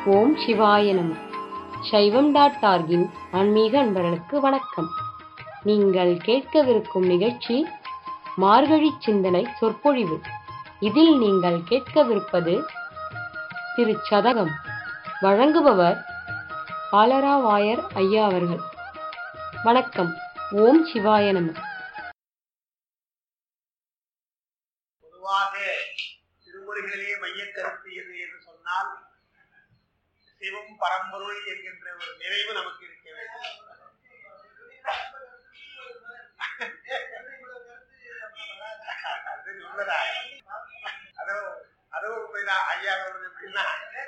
ஓம் சிவாய நம சைவம் டாட் ஆர்கின் ஆன்மீக அன்பர்களுக்கு வணக்கம் நீங்கள் கேட்கவிருக்கும் நிகழ்ச்சி மார்கழி சிந்தனை சொற்பொழிவு இதில் நீங்கள் கேட்கவிருப்பது திரு சதகம் வழங்குபவர் ஆலராவாயர் ஐயா அவர்கள் வணக்கம் ஓம் சிவாய நம பொதுவாக திருமுறைகளிலே மையக் கருத்து எது என்று சொன்னால் சிவம் பரம்பொருள் என்கின்ற ஒரு நிறைவு நமக்கு இருக்க வேண்டும் அது உண்மைதான். அதோ அதோ உண்மைதான் ஐயா சொல்றது எப்படின்னா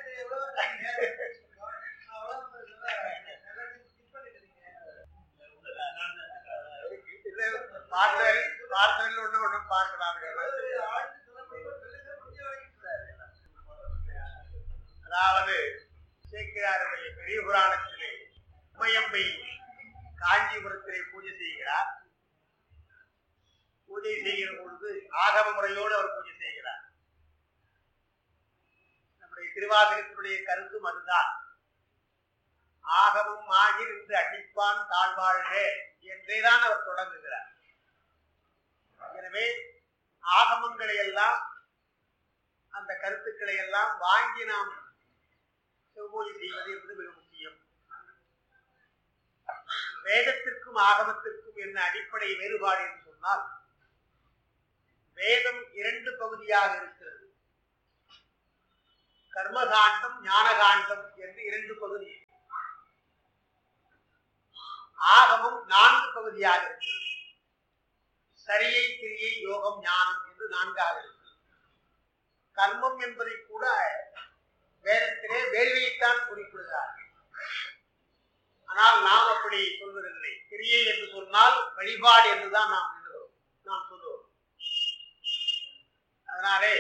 இல்ல, பார்த்தல் பார்த்தல் ஒண்ணு ஒண்ணு பார்க்கலாம் அதாவது சேக்கிராருடைய பெரிய புராணத்திலே உமையம்மை காஞ்சிபுரத்திலே பூஜை செய்கிறார் பூஜை செய்கிற பொழுது ஆகம முறையோடு அவர் பூஜை செய்கிறார் நம்முடைய திருவாசகத்தினுடைய கருத்தும் அதுதான் ஆகமும் ஆகி நின்று அடிப்பான் தாழ்வாழ்க என்றேதான் அவர் தொடங்குகிறார் எனவே ஆகமங்களை எல்லாம் அந்த கருத்துக்களை எல்லாம் வாங்கி நாம் சிவபூஜை செய்வது என்பது மிக முக்கியம் வேதத்திற்கும் ஆகமத்திற்கும் என்ன அடிப்படை வேறுபாடு என்று சொன்னால் வேதம் இரண்டு பகுதியாக இருக்கிறது கர்மகாண்டம் ஞானகாண்டம் என்று இரண்டு பகுதி ஆகமம் நான்கு பகுதியாக இருக்கிறது சரியை கிரியை யோகம் ஞானம் என்று நான்காக இருக்கிறது கர்மம் என்பதை கூட வேதத்திலே வேள்வியைத்தான் குறிப்பிடுகிறார்கள் ஆனால் நாம் அப்படி சொல்வதில்லை கிரியை என்று சொன்னால் வழிபாடு என்றுதான் நாம் எண்ணுகிறோம் நாம் சொல்லுவோம் அதனாலே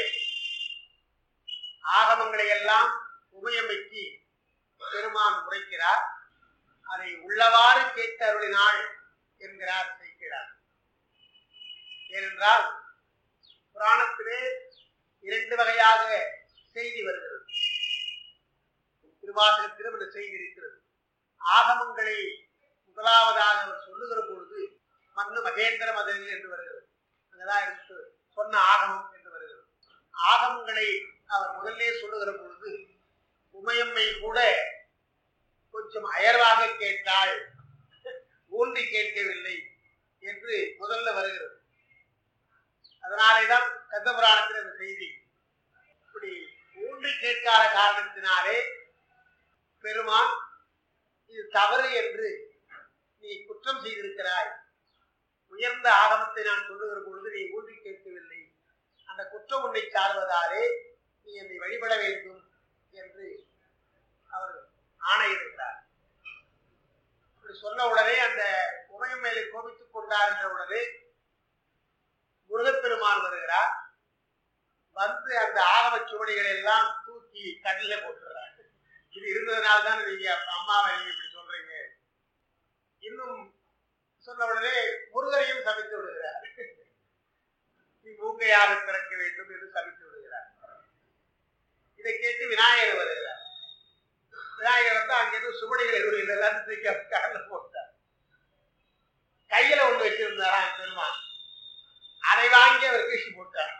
ஆகமங்களை எல்லாம் உபயமைக்கு பெருமான் உரைக்கிறார் அதை உள்ளவாறு கேட்டு அருளினாள் என்கிறார் செய்கிறார் ஏனென்றால் புராணத்திலே இரண்டு வகையாக செய்தி வருகிறது திருவாசகத்திலும் இந்த செய்தி இருக்கிறது ஆகமங்களை முதலாவதாக அவர் சொல்லுகிற பொழுது மண்ணு மகேந்திர மதனில் என்று வருகிறது அங்கதான் இருக்கு சொன்ன ஆகமம் என்று வருகிறது ஆகமங்களை அவர் முதல்லே சொல்லுகிற பொழுது உமையம்மை கூட கொஞ்சம் அயர்வாக கேட்டாள் ஊன்றி கேட்கவில்லை என்று முதல்ல வருகிறது அதனாலேதான் கந்த புராணத்தில் அந்த செய்தி இப்படி ஊன்றி கேட்காத காரணத்தினாலே பெருமான் இது தவறு என்று நீ குற்றம் செய்திருக்கிறாய் உயர்ந்த ஆகமத்தை நான் சொல்லுகிற பொழுது நீ ஊன்றி கேட்கவில்லை அந்த குற்றம் உன்னை சார்வதாலே நீ என்னை வழிபட வேண்டும் என்று அவர் ஆணையிட்டார் அப்படி சொன்ன உடனே அந்த உமையம் மேலே கோபித்துக் கொண்டார் என்ற உடனே முருகப்பெருமான் வருகிறார் வந்து அந்த ஆகம சுவடிகளை எல்லாம் தூக்கி கடல்ல போட்டுறாரு இது இருந்ததுனால தான் நீங்க அம்மாவை நீங்க இப்படி சொல்றீங்க இன்னும் சொன்ன உடனே முருகரையும் சமைத்து விடுகிறார் நீ மூங்கையாக பிறக்க வேண்டும் என்று சமைத்து விடுகிறார் இதை கேட்டு விநாயகர் வருகிறார் விநாயகர் வந்து அங்கிருந்து சுவடிகள் எதுவும் இல்லை எல்லாத்தையும் தூக்கி கடல்ல போட்டார் கையில ஒண்ணு வச்சிருந்தாரா பெருமான் அதை வாங்கி அவர் கீழ்ச்சி போட்டார்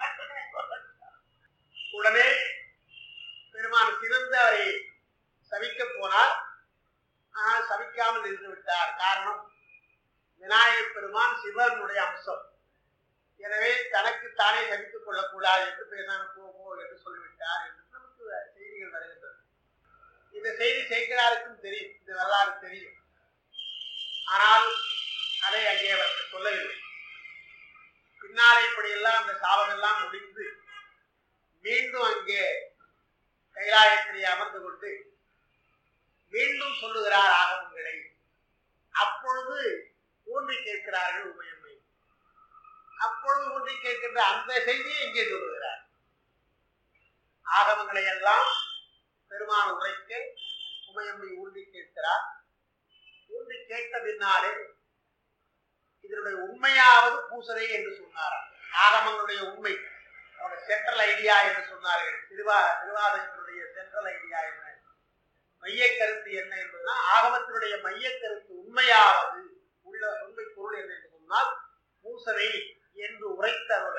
உடனே பெருமான் சிறந்து அவரை சவிக்க போனார் ஆனால் சவிக்காமல் நின்று விட்டார் காரணம் விநாயகர் பெருமான் சிவனுடைய அம்சம் எனவே தனக்கு தானே சவித்துக் கொள்ளக்கூடாது என்று பேசாம போ போ என்று சொல்லிவிட்டார் என்று நமக்கு செய்திகள் வருகின்றது இந்த செய்தி சேர்க்கிறாருக்கும் தெரியும் இந்த வரலாறு தெரியும் ஆனால் அதை அங்கே அவர்கள் சொல்லவில்லை பின்னாலே இப்படியெல்லாம் அந்த சாபமெல்லாம் முடிந்து மீண்டும் அங்கே கைலாயத்திலே அமர்ந்து கொண்டு மீண்டும் சொல்லுகிறார் ஆகமங்களை அப்பொழுது ஊன்றி கேட்கிறார்கள் உமையம்மை அப்பொழுது ஊன்றி கேட்கின்ற அந்த செய்தியை இங்கே சொல்லுகிறார் ஆகமங்களை எல்லாம் பெருமான் உரைக்க உமையம்மை ஊன்றி கேட்கிறார் ஊன்றி கேட்ட பின்னாலே இதனுடைய உண்மையாவது பூசரை என்று சொன்னாராம் ஆகமங்களுடைய உண்மை அவருடைய சென்ட்ரல் ஐடியா என்று சொன்னார்கள் திருவா திருவாதகத்தினுடைய சென்ட்ரல் ஐடியா என்ன மைய கருத்து என்ன என்பதுனா ஆகமத்தினுடைய மைய கருத்து உண்மையாவது உள்ள உண்மை பொருள் என்ன என்று சொன்னால் பூசனை என்று உரைத்தருள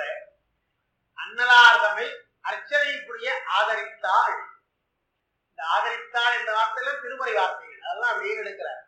அன்னலார்தமை அர்ச்சனைக்குரிய ஆதரித்தாள் இந்த ஆதரித்தாள் என்ற வார்த்தையெல்லாம் திருமறை வார்த்தைகள் அதெல்லாம் அப்படியே எடுக்கிறார்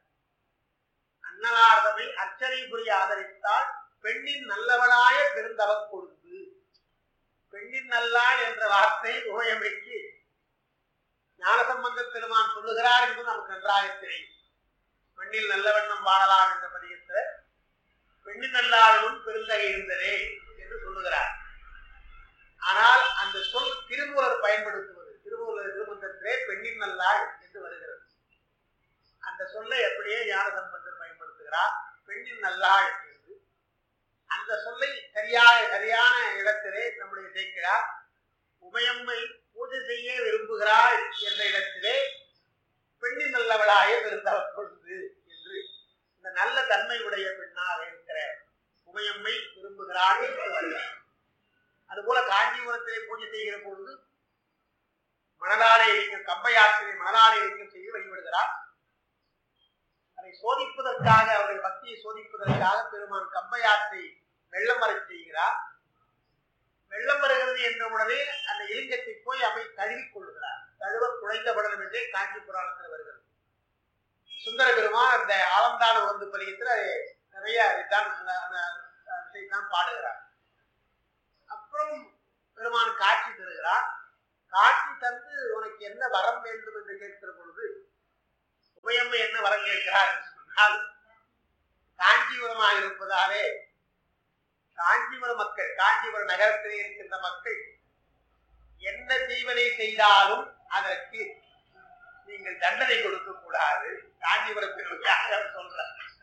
அன்னலார்தமை அர்ச்சனைக்குரிய ஆதரித்தாள் பெண்ணின் நல்லவளாய பெருந்தவ கொழுந்து பெண்ணின் நல்லாள் என்ற வார்த்தை உமையமைக்கு ஞானசம்பந்த பெருமான் சொல்லுகிறார் என்பது நமக்கு நன்றாக தெரியும் பெண்ணில் நல்ல வண்ணம் வாழலாம் என்ற பதிகத்தை பெண்ணின் நல்லாளும் பெருந்தகை இருந்ததே என்று சொல்லுகிறார் ஆனால் அந்த சொல் திருமூலர் பயன்படுத்துவது திருமூலர் திருமந்தத்திலே பெண்ணின் நல்லாள் என்று வருகிறது அந்த சொல்லை அப்படியே ஞானசம்பந்தர் பயன்படுத்துகிறார் பெண்ணின் நல்லாள் என்று அந்த சொல்லை சரியாக சரியான இடத்திலே நம்முடைய சேர்க்கிறார் உமையம்மை பூஜை செய்ய விரும்புகிறாள் என்ற இடத்திலே பெண்ணின் நல்லவளாய விருந்தவர் கொண்டு என்று இந்த நல்ல தன்மை உடைய பெண்ணாக இருக்கிற உமையம்மை விரும்புகிறாள் என்று வருகிறார் அதுபோல காஞ்சிபுரத்திலே பூஜை செய்கிற பொழுது மணலாலை இயக்கம் கம்பையாற்றினை மணலாலை இயக்கம் செய்து வழிபடுகிறார் அதை சோதிப்பதற்காக அவர்கள் பக்தியை சோதிப்பதற்காக பெருமான் கம்பையாற்றை வெள்ளம் வரச் செய்கிறார் வெள்ளம் வருகிறது என்ற உடனே அந்த இலிங்கத்தை போய் அமை தழுவிக் கொள்கிறார் தழுவ குழைந்த படலம் என்றே காஞ்சி புராணத்தில் வருகிறது சுந்தர பெருமான் அந்த ஆலந்தான வந்து பதிகத்தில் அது நிறைய அதுதான் அந்த அந்த விஷயத்தான் பாடுகிறார் அப்புறம் பெருமான் காட்சி தருகிறார் காட்சி தந்து உனக்கு என்ன வரம் வேண்டும் என்று கேட்கிற பொழுது உமையம்மை என்ன வரம் கேட்கிறார் என்று சொன்னால் காஞ்சிபுரமாக இருப்பதாலே காஞ்சிபுரம் மக்கள் காஞ்சிபுரம் நகரத்திலே இருக்கின்ற மக்கள் என்ன தீவனை செய்தாலும் அதற்கு நீங்கள் தண்டனை கொடுக்க கூடாது காஞ்சிபுரத்தில் சொல்ற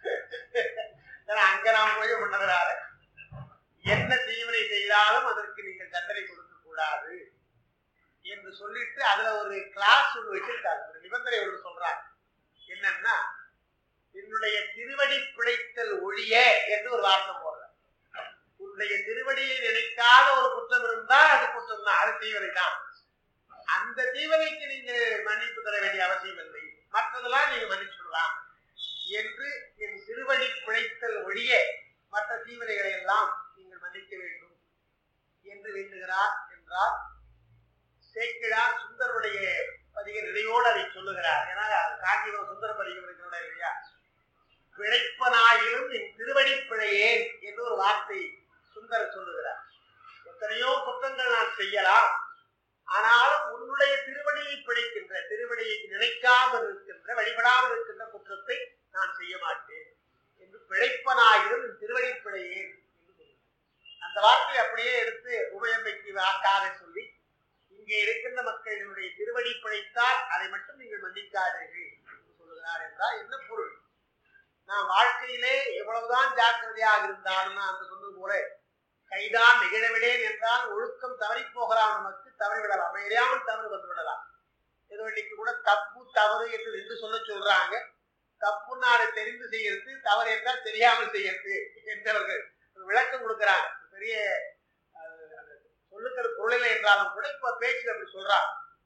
ஏன்னா அங்க நாம் போய் பண்ணதுனால என்ன தீவனை செய்தாலும் அதற்கு நீங்கள் தண்டனை கொடுக்க கூடாது என்று சொல்லிட்டு அதுல ஒரு கிளாஸ் ஒன்று வச்சிருக்காங்க ஒரு நிபந்தனை ஒன்று சொல்றாங்க என்னன்னா என்னுடைய திருவடி பிழைத்தல் ஒழிய என்று ஒரு வார்த்தை போடுற உன்னுடைய திருவடியை நினைக்காத ஒரு குற்றம் இருந்தால் அது குற்றம் தான் அது தீவிரை தான் அந்த தீவிரைக்கு நீங்க மன்னிப்பு தர வேண்டிய அவசியம் இல்லை மற்றதெல்லாம் நீங்க மன்னிச்சுடலாம் என்று என் திருவடி பிழைத்தல் ஒழிய மற்ற தீவிரைகளை எல்லாம் நீங்கள் மன்னிக்க வேண்டும் என்று வேண்டுகிறார் என்றால் சேக்கிழார் சுந்தருடைய பதிக நிலையோடு அதை சொல்லுகிறார் ஏன்னா அது காஞ்சிபுரம் சுந்தர பதிகம் இருக்கிறோட இல்லையா பிழைப்பனாயிலும் என் திருவடி பிழையேன் என்று ஒரு வார்த்தை சுந்தர் சொல்லுகிறார் எத்தனையோ குற்றங்கள் நான் செய்யலாம் ஆனாலும் உன்னுடைய திருவடியை பிழைக்கின்ற திருவடியை நினைக்காமல் இருக்கின்ற வழிபடாமல் இருக்கின்ற குற்றத்தை நான் செய்ய மாட்டேன் என்று பிழைப்பனாயிலும் என் திருவடி பிழையேன் என்று சொல்லுகிறார் அந்த வார்த்தையை அப்படியே எடுத்து உபயமைக்கு வாக்காக சொல்லி இங்கே இருக்கின்ற மக்களினுடைய திருவடி பிழைத்தால் அதை மட்டும் நீங்கள் மன்னிக்காதீர்கள் என்று சொல்லுகிறார் என்றால் என்ன பொருள் நான் வாழ்க்கையிலே எவ்வளவுதான் ஜாக்கிரதையாக இருந்தாலும் நான் அந்த சொன்னது போல கைதான் நிகழவிடேன் என்றால் ஒழுக்கம் தவறி போகலாம் நமக்கு தவறிவிடலாம் அமையாமல் தவறு வந்து விடலாம் ஏதோ இன்னைக்கு கூட தப்பு தவறு என்று ரெண்டு சொல்ல சொல்றாங்க தப்புன்னு அதை தெரிந்து செய்யறது தவறு என்றால் தெரியாமல் செய்யறது என்றவர்கள் ஒரு விளக்கம் கொடுக்கிறாங்க பெரிய அஹ், சொல்லுக்கிற பொருளில் என்றாலும் கூட இப்ப பேச்சு அப்படி சொல்றாங்க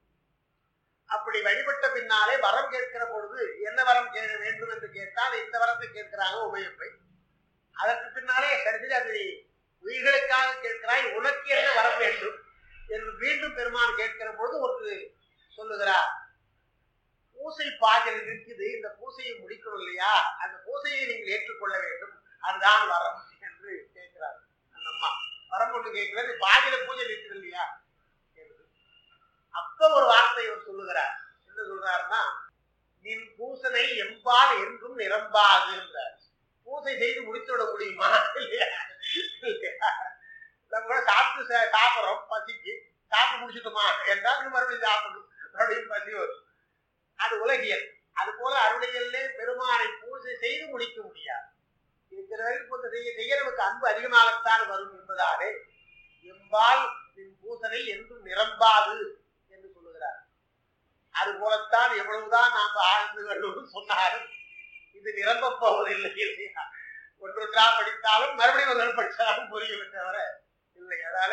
அப்படி வழிபட்ட பின்னாலே வரம் கேட்கிற பொழுது என்ன வரம் கேட்க வேண்டும் என்று கேட்டால் இந்த வரத்தை கேட்கிறாங்க உமையப்பை அதற்கு பின்னாலே கடைசியில் அது உயிர்களுக்காக கேட்கிறாய் உனக்கு என்ன வரம் வேண்டும் என்று மீண்டும் பெருமான் கேட்கிற பொழுது ஒரு சொல்லுகிறார் பூசை பாகல் இருக்குது இந்த பூசையை முடிக்கணும் இல்லையா அந்த பூசையை நீங்கள் ஏற்றுக்கொள்ள வேண்டும் அதுதான் வரம் என்று கேட்கிறார் அந்த அம்மா வரம் ஒன்று கேட்கிறது பாகில பூஜை இருக்குது இல்லையா என்று அப்ப ஒரு வார்த்தை அவர் சொல்லுகிறார் என்ன சொல்றாருன்னா நின் பூசனை எம்பால் என்றும் நிரம்பாது என்றார் பூசை செய்து முடித்து விட முடியுமா இல்லையா இல்லையா? நம்ம கூட சாப்பிட்டு சா- சாப்பிடுறோம் பசிக்கு சாப்பிட்டு முடிச்சுட்டோமா என்றால் இன்னும் மறுபடியும் சாப்பிடணும் மறுபடியும் பசி வரும் அது உலகியல் அது போல அருளியல்லே பெருமானை பூஜை செய்து முடிக்க முடியாது இருக்கிற வரைக்கும் பூஜை செய்ய செய்ய நமக்கு அன்பு அதிகமாகத்தான் வரும் என்பதாலே எம்பால் நின் பூசனை என்றும் நிரம்பாது என்று சொல்லுகிறார் அது போலத்தான் எவ்வளவுதான் நாம் ஆழ்ந்து வேண்டும் சொன்னாலும் இது நிரம்ப போவதில்லை இல்லையா ஒன்றொன்றா படித்தாலும் மறுபடியும் ஒன்று படித்தாலும் புரியும் தவிர இல்லை அதனால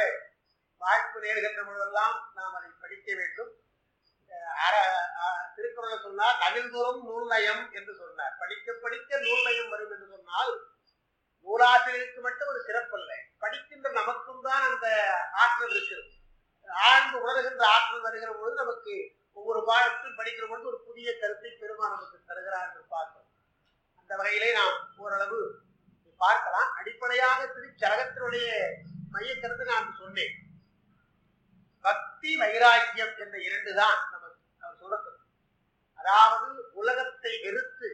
வாய்ப்பு நேருகின்ற பொழுதெல்லாம் நாம் அதை படிக்க வேண்டும் அஹ் அற- அஹ் திருக்குறளை சொன்னா சொன்னார் நவில்தோறும் நூல் நயம் என்று சொன்னார் படிக்க படிக்க நூல் நயம் வரும் என்று சொன்னால் நூலாசிரியருக்கு மட்டும் ஒரு சிறப்பல்ல படிக்கின்ற நமக்கும் தான் அந்த ஆற்றல் இருக்கிறது ஆழ்ந்து உணர்கின்ற ஆற்றல் வருகிற பொழுது நமக்கு ஒவ்வொரு பாடத்தையும் படிக்கிற பொழுது ஒரு புதிய கருத்தை பெருமான் நமக்கு தருகிறார் என்று பார்க்கிறோம் அந்த வகையிலே நாம் ஓரளவு பார்க்கலாம் அடிப்படையாக திருச்சரகத்தினுடைய மைய கருத்தை நான் சொன்னேன் பக்தி வைராக்கியம் என்ற இரண்டு தான் நமக்கு அவர் சொல்றது அதாவது உலகத்தை வெறுத்து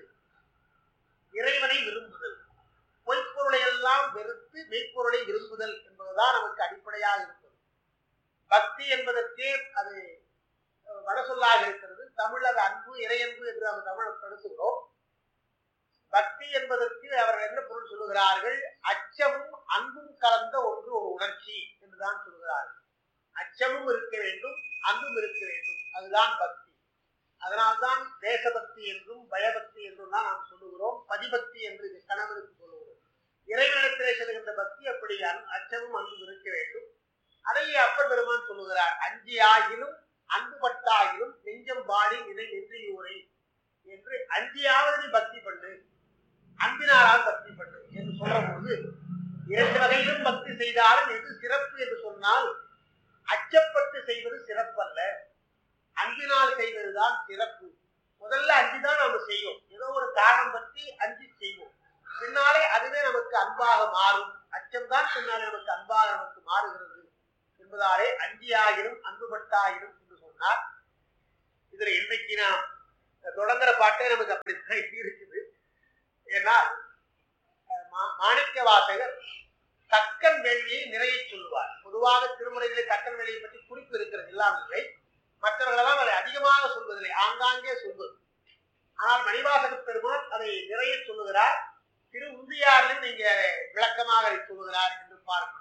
இறைவனை விரும்புதல் பொய்ப்பொருளை எல்லாம் வெறுத்து மெய்ப்பொருளை விரும்புதல் என்பதுதான் நமக்கு அடிப்படையாக இருப்பது பக்தி என்பதற்கே அது அஹ், வடசொல்லாக இருக்கிறது தமிழ் அது அன்பு இறையன்பு என்று நம்ம தமிழ் படுத்துகிறோம் பக்தி என்பதற்கு அவர்கள் என்ன பொருள் சொல்லுகிறார்கள் அச்சமும் அன்பும் கலந்த ஒன்று ஒரு உணர்ச்சி என்றுதான் சொல்லுகிறார்கள் அச்சமும் இருக்க வேண்டும் அன்பும் இருக்க வேண்டும் அதுதான் பக்தி அதனால்தான் தேசபக்தி என்றும் பயபக்தி என்றும் தான் நாம் சொல்லுகிறோம் பதிபக்தி என்று இது கணவனுக்கு சொல்லுகிறோம் இறைவனிடத்திலே செல்கின்ற பக்தி அப்படி அன்- அச்சமும் அன்பும் இருக்க வேண்டும் அதை அப்பர் பெருமான் சொல்லுகிறார் அஞ்சி ஆகிலும் அன்பு பட்டாகிலும் நெஞ்சம் பாடி நினை நென்றியூரை என்று அஞ்சியாவது நீ பக்தி பண்ணு அன்பினாலால் பக்தி பண்ணு என்று சொல்ற பொழுது இரண்டு வகையிலும் பக்தி செய்தாலும் எது சிறப்பு என்று சொன்னால் அச்சப்பட்டு செய்வது சிறப்பல்ல அன்பினால் செய்வதுதான் சிறப்பு முதல்ல அஞ்சுதான் நம்ம செய்வோம் ஏதோ ஒரு காரணம் பற்றி அஞ்சு செய்வோம் பின்னாலே அதுவே நமக்கு அன்பாக மாறும் அச்சம்தான் பின்னாலே நமக்கு அன்பாக நமக்கு மாறுகிறது என்பதாலே அஞ்சியாகிலும் அன்புபட்டாயிரும் என்று சொன்னார் இதுல இன்றைக்கு நாம் தொடங்குற பாட்டே நமக்கு அப்படித்தான் இருக்குது ஏன்னா அஹ், மா- மாணிக்க வாசகர் தக்கன் வேள்வியை நிறைய சொல்லுவார் பொதுவாக திருமுறையிலே தக்கன் வேள்வியை பற்றி குறிப்பு இருக்கிறது இல்லாமல் இல்லை மற்றவர்களெல்லாம் அதை அதிகமாக சொல்வதில்லை ஆங்காங்கே சொல்வது ஆனால் மணிவாசக பெருமான் அதை நிறைய சொல்லுகிறார் திரு உந்தியாரிலும் நீங்க விளக்கமாக அதை சொல்லுகிறார் என்று பார்க்கணும்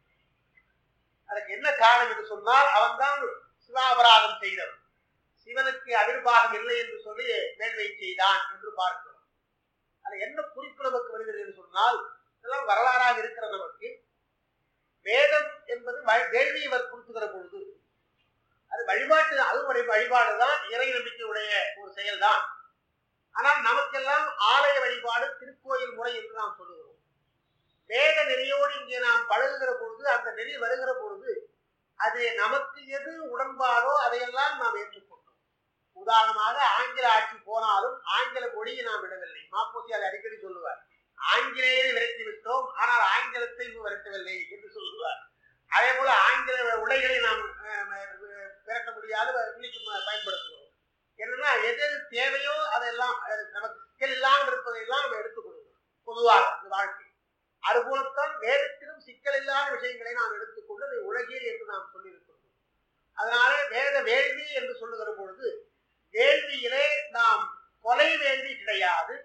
அதுக்கு என்ன காரணம் என்று சொன்னால் அவன்தான் சிவாபராதம் செய்தவன் சிவனுக்கு அவிர்வாகம் இல்லை என்று சொல்லி வேள்வை செய்தான் என்று பார்க்கிறோம் அது என்ன குறிப்பு நமக்கு வருகிறது என்று சொன்னால் இதெல்லாம் வரலாறாக இருக்கிற நமக்கு வேதம் என்பது வ- வேள்வியை வற்புறுத்துகிற பொழுது அது வழிபாட்டு அது ஒரு வழிபாடு தான் இறை நம்பிக்கையுடைய ஒரு செயல்தான் ஆனால் நமக்கெல்லாம் ஆலய வழிபாடு திருக்கோயில் முறை என்று நாம் சொல்லுகிறோம் வேத நெறியோடு இங்கே நாம் பழகுகிற பொழுது அந்த நெறி வருகிற பொழுது அது நமக்கு எது உடன்பாடோ அதையெல்லாம் நாம் ஏற்றுக்கொண்டோம் உதாரணமாக ஆங்கில ஆட்சி போனாலும் ஆங்கில மொழியை நாம் விடவில்லை மாப்போசி அதை அடிக்கடி சொல்லுவார் ஆங்கிலேயரை விரட்டி விட்டோம் ஆனால் ஆங்கிலத்தை இன்னும் விரட்டவில்லை என்று சொல்லுவார் அதே போல ஆங்கில உடைகளை நாம் அஹ், அஹ், விரட்ட முடியாது இன்னைக்கு ம- பயன்படுத்துகிறோம் என்னன்னா எது எது தேவையோ அதெல்லாம் அது நமக்கு சிக்கல் இல்லாமல் இருப்பதையெல்லாம் நம்ம எடுத்துக்கொள்கிறோம் பொதுவாக இந்த வாழ்க்கை அதுபோலத்தான் வேதத்திலும் சிக்கல் இல்லாத விஷயங்களை நாம் எடுத்துக்கொண்டு அதை உலகியல் என்று நாம் சொல்லியிருக்கிறோம் அதனால வேத வேள்வி என்று சொல்லுகிற பொழுது வேள்வியிலே நாம் கொலை வேள்வி கிடையாது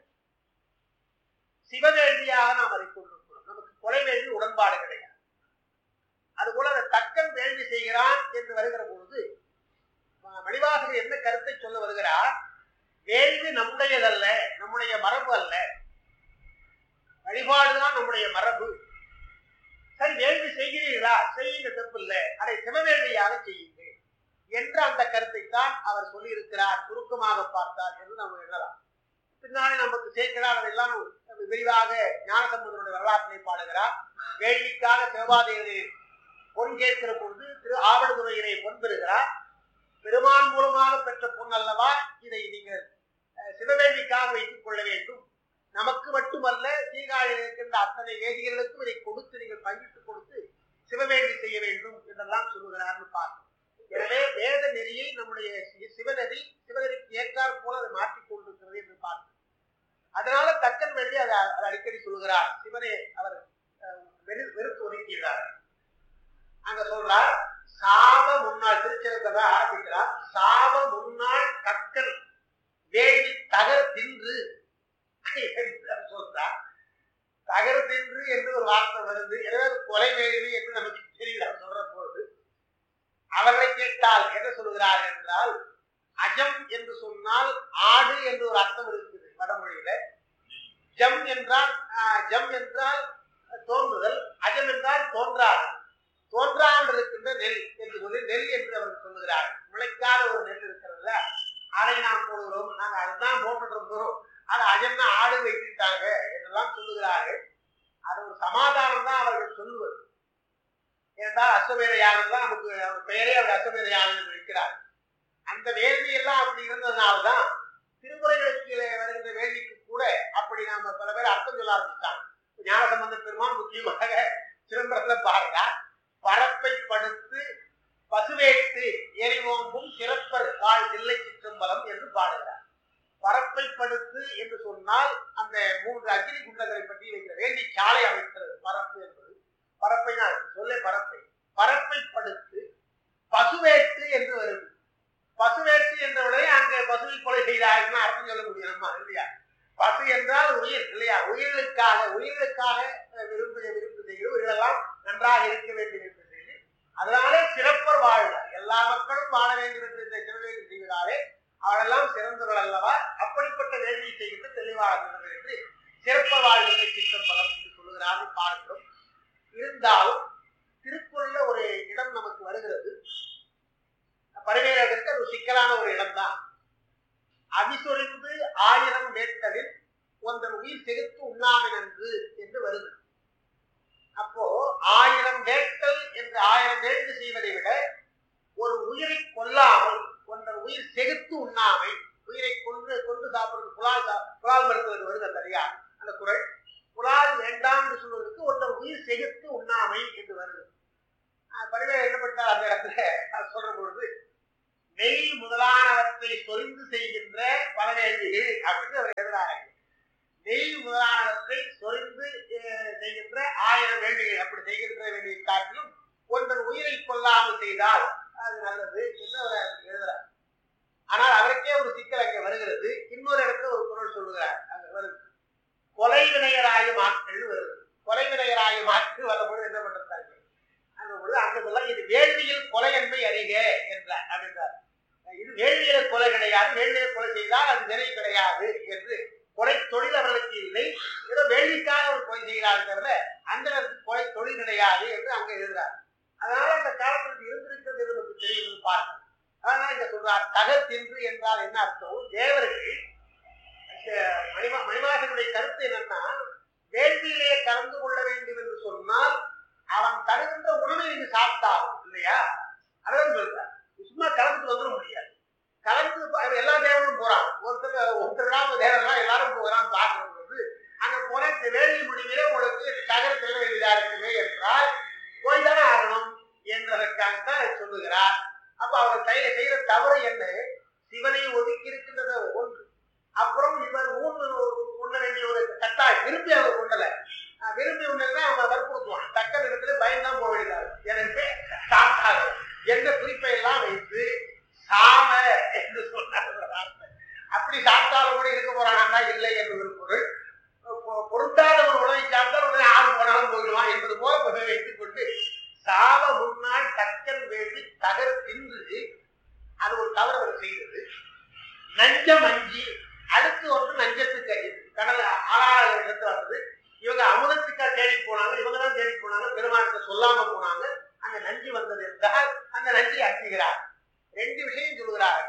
சிவவேள்வியாக நாம் அதை கொண்டிருக்கிறோம் நமக்கு கொலை வேள்வி உடன்பாடு கிடையாது அதுபோல அந்த தக்கன் வேள்வி செய்கிறான் என்று வருகிற பொழுது ம- மணிவாசகர் என்ன கருத்தை சொல்ல வருகிறார் வேள்வி நம்முடையதல்ல நம்முடைய மரபு அல்ல வழிபாடுதான் நம்முடைய மரபு சரி வேள்வி செய்கிறீர்களா செய்யுங்க தப்பு இல்லை அதை சிவவேள்வியாக செய்யுங்கள் என்ற அந்த கருத்தை தான் அவர் சொல்லியிருக்கிறார் சுருக்கமாக பார்த்தார் என்று நாம் எண்ணலாம் பின்னாலே நமக்கு சேர்க்கிறார் அதெல்லாம் விரிவாக ஞானசம்பந்தனுடைய வரலாற்றினை பாடுகிறார் வேள்விக்காக சிவபாதேவி பொன் கேட்கிற பொழுது திரு ஆவணத்துறையினை பொன் பெறுகிறார் பெருமான் மூலமாக பெற்ற பொன் அல்லவா இதை நீங்கள் அஹ், சிவவேள்விக்காக வைத்துக் கொள்ள வேண்டும் நமக்கு மட்டுமல்ல சீகாழியில் இருக்கின்ற அத்தனை வேதிகளுக்கும் இதை கொடுத்து நீங்கள் பங்கிட்டு கொடுத்து சிவவேள்வி செய்ய வேண்டும் என்றெல்லாம் சொல்லுகிறார்னு பார்க்கணும் எனவே வேத நெறியை நம்முடைய சி- சிவநெறி சிவநெறிக்கு ஏற்றாற் போல அதை மாற்றிக் கொண்டிருக்கிறது என்று பார்க்கணும் அதனால தக்கன் வேண்டி அதை அதை அடிக்கடி சொல்லுகிறார் சிவனை அவர் அஹ், வெறு- வெறுத்து ஒதுக்கிறார் அங்க சொல்றார் சாப முன்னாள் திருச்செருக்கதை ஆரம்பிக்கிறார் சாப முன்னாள் கக்கன் வேள்வி தகர் தின்று என்று சொல்றார் தகர் தின்று என்று ஒரு வார்த்தை வருது எனவே அது கொலை வேள்வி என்று நமக்கு தெரியல அவர் சொல்ற போது அவர்களை கேட்டால் என்ன சொல்கிறார் என்றால் அஜம் என்று சொன்னால் ஆடு என்று ஒரு அர்த்தம் இருக்குது வடமொழியில ஜம் என்றால் ஆஹ், ஜம் என்றால் தோன்றுதல் அஜம் என்றால் தோன்றாது தோன்றாமல் இருக்கின்ற நெல் என்று சொல்லி நெல் என்று அவர்கள் சொல்லுகிறார் முளைக்காத ஒரு நெல் இருக்கிறதுல அதை நாம் போடுகிறோம் நாங்க அதுதான் போட்டுட்டு இருந்தோம் அது அஜன்னா ஆடு வைத்துட்டாங்க என்றெல்லாம் சொல்லுகிறார்கள் அது ஒரு சமாதானம் தான் அவர்கள் சொல்லுவது ஏனென்றால் அஸ்வமேத யாகம் தான் நமக்கு அவர் பெயரே அவர் அஸ்வமேத யாகம் என்று இருக்கிறார் அந்த வேள்வி எல்லாம் அப்படி இருந்ததுனால்தான் திருமுறைகளுக்கு வருகின்ற வேள்விக்கு கூட அப்படி நாம பல பேர் அர்த்தம் சொல்ல ஆரம்பிச்சாங்க ஞானசம்பந்த பெருமான் முக்கியமாக சிதம்பரத்துல பாருகிறார் பரப்பை படுத்து பசுவேட்டு எரிவோம்பும் சிறப்பர் வாழ் தில்லை சிற்றம்பலம் என்று பாடுகிறார் பரப்பை படுத்து என்று சொன்னால் அந்த மூன்று அக்னி குண்டங்களை பற்றி வைக்கிற வேண்டி சாலை அமைக்கிறது பரப்பு என்பது பரப்பை நான் சொல்லே பரப்பை பரப்பை படுத்து பசுவேட்டு என்று வருது பசுவேட்டு என்றவுடனே அங்கே பசுவை கொலை செய்தார்கள் அர்த்தம் சொல்ல முடியும் நம்ம இல்லையா பசு என்றால் உயிர் இல்லையா உயிர்களுக்காக உயிர்களுக்காக விரும்பு விரும்பு செய்கிற உயிரெல்லாம் நன்றாக இருக்க வேண்டும் என்று செய்து அதனாலே சிறப்பர் வாழ்க எல்லா மக்களும் வாழ வேண்டும் என்று இந்த சிறவேலி செய்கிறாரே அவரெல்லாம் சிறந்தவர்கள் அல்லவா அப்படிப்பட்ட வேள்வி செய்கின்ற தெளிவாளர்கள் என்று சிறப்ப வாழ்கின்ற சிற்றம்பலம் என்று சொல்லுகிறார்கள் பார்க்கிறோம் இருந்தாலும் திருக்குறள்ல ஒரு இடம் நமக்கு வருகிறது பரிவேலருக்கு அது ஒரு சிக்கலான ஒரு இடம்தான் அவிசொரிந்து ஆயிரம் வேட்டலில் ஒன்றன் உயிர் செகுத்து உண்ணாமை நன்று என்று வருது அப்போ ஆயிரம் வேட்டல் என்று ஆயிரம் வேட்டு செய்வதை விட ஒரு உயிரை கொல்லாமல் ஒன்றன் உயிர் செகுத்து உண்ணாமை உயிரை கொன்று கொண்டு சாப்பிடுறது புலால் சா- புலால் மருத்துவது வருது அந்த ஐயா அந்த குரல் புலால் வேண்டாம் என்று சொல்வதற்கு ஒன்றன் உயிர் செகுத்து உண்ணாமை என்று வருது பரிவேல் என்ன பண்ணிட்டார் அந்த இடத்துல அது சொல்ற பொழுது நெய் முதலானவற்றை சொரிந்து செய்கின்ற பல வேள்விகள் அப்படின்னு அவர் எழுதுறாரு நெய் முதலானவற்றை சொரிந்து அஹ், செய்கின்ற ஆயிரம் வேள்விகள் அப்படி செய்கின்ற வேள்வியை காட்டிலும் ஒன்றன் உயிரை கொல்லாமல் செய்தால் அது நல்லது என்று அவர் எழுதுறார் ஆனால் அவருக்கே ஒரு சிக்கல் அங்கே வருகிறது இன்னொரு இடத்துல ஒரு குரல் சொல்லுகிறார் அங்க வருது கொலை வினையராயும் ஆட்கள் வருது கொலை வினையராயும் ஆட்கள் வரும்பொழுது என்ன பண்றாங்க அந்த பொழுது அங்க சொல்ல இது வேள்வியில் கொலை என்பை அறிக என்றார் அப்படின்றார் இது வேள்வியில கொலை கிடையாது வேள்வியில கொலை செய்தால் அது வினை கிடையாது என்று கொலை தொழில் அவர்களுக்கு இல்லை ஏதோ வேள்விக்காக அவர் கொலை செய்கிறார்கள் தவிர அந்த நேரத்துக்கு கொலை தொழில் கிடையாது என்று அங்க எழுதுறார் அதனால அந்த காலத்தில் இருந்திருக்கிறது என்று நமக்கு தெரியும் பார்க்கணும் அதனால இங்க சொல்றார் தகர் தின்று என்றால் என்ன அர்த்தம் தேவர்கள் அஹ், மணிமா மணிமாசனுடைய கருத்து என்னன்னா வேள்வியிலே கலந்து கொள்ள வேண்டும் என்று சொன்னால் அவன் தருகின்ற உணவை நீங்க சாப்பிட்டாகும் இல்லையா அதான் சொல்றார் சும்மா கலந்துட்டு வந்துட முடியாது கலந்து ப- எல்லா தேவனும் போறான் ஒருத்தர் ஒருத்தர் தேவரெல்லாம் எல்லாரும் போகிறான் பார்க்கறது வந்து அங்க போன இந்த வேள்வி முடிவிலே உங்களுக்கு தகர செல்ல வேண்டியதா இருக்குமே என்றால் போய் தானே ஆகணும் என்றதற்காகத்தான் சொல்லுகிறார் அப்ப அவர் செய்ய செய்யற தவறு என்ன சிவனை ஒதுக்கி இருக்கின்றது ஒன்று அப்புறம் இவர் ஊன் உண்ண வேண்டிய ஒரு கட்டாயம் விரும்பி அவர் உண்ணல அஹ் விரும்பி உண்ணா அவன் வற்புறுத்துவான் தக்க நேரத்துல பயந்தான் போக வேண்டியதாக எனவே சாப்பிட்டாங்க என்ற குறிப்பை எல்லாம் வைத்து சாம என்று சொன்னார் ஒரு வார்த்தை. அப்படி சாப்பிட்டாலும் கூட இருக்க போறானா இல்லை என்று ஒரு பொருள் பொ- பொருந்தாத ஒரு உணவை சாப்பிட்டால் உடனே ஆள் போனாலும் போயிடுவான் என்பது போல புகை வைத்துக் கொண்டு சாவ முன்னால் தக்கன் வேண்டி தகர் தின்று அது ஒரு தவறு அவர் செய்தது நஞ்சம் அஞ்சி அடுத்து ஒன்று நஞ்சத்துக்கு அஞ்சு கடல் ஆளாள இடத்து வந்தது இவங்க அமுதத்துக்கா தேடி போனாங்க இவங்க தான் தேடி போனாங்க பெருமானத்தை சொல்லாம போனாங்க அங்க நஞ்சு வந்தது என்றால் அந்த நஞ்சை அச்சுகிறார் ரெண்டு விஷயம் சொல்லுகிறார்கள்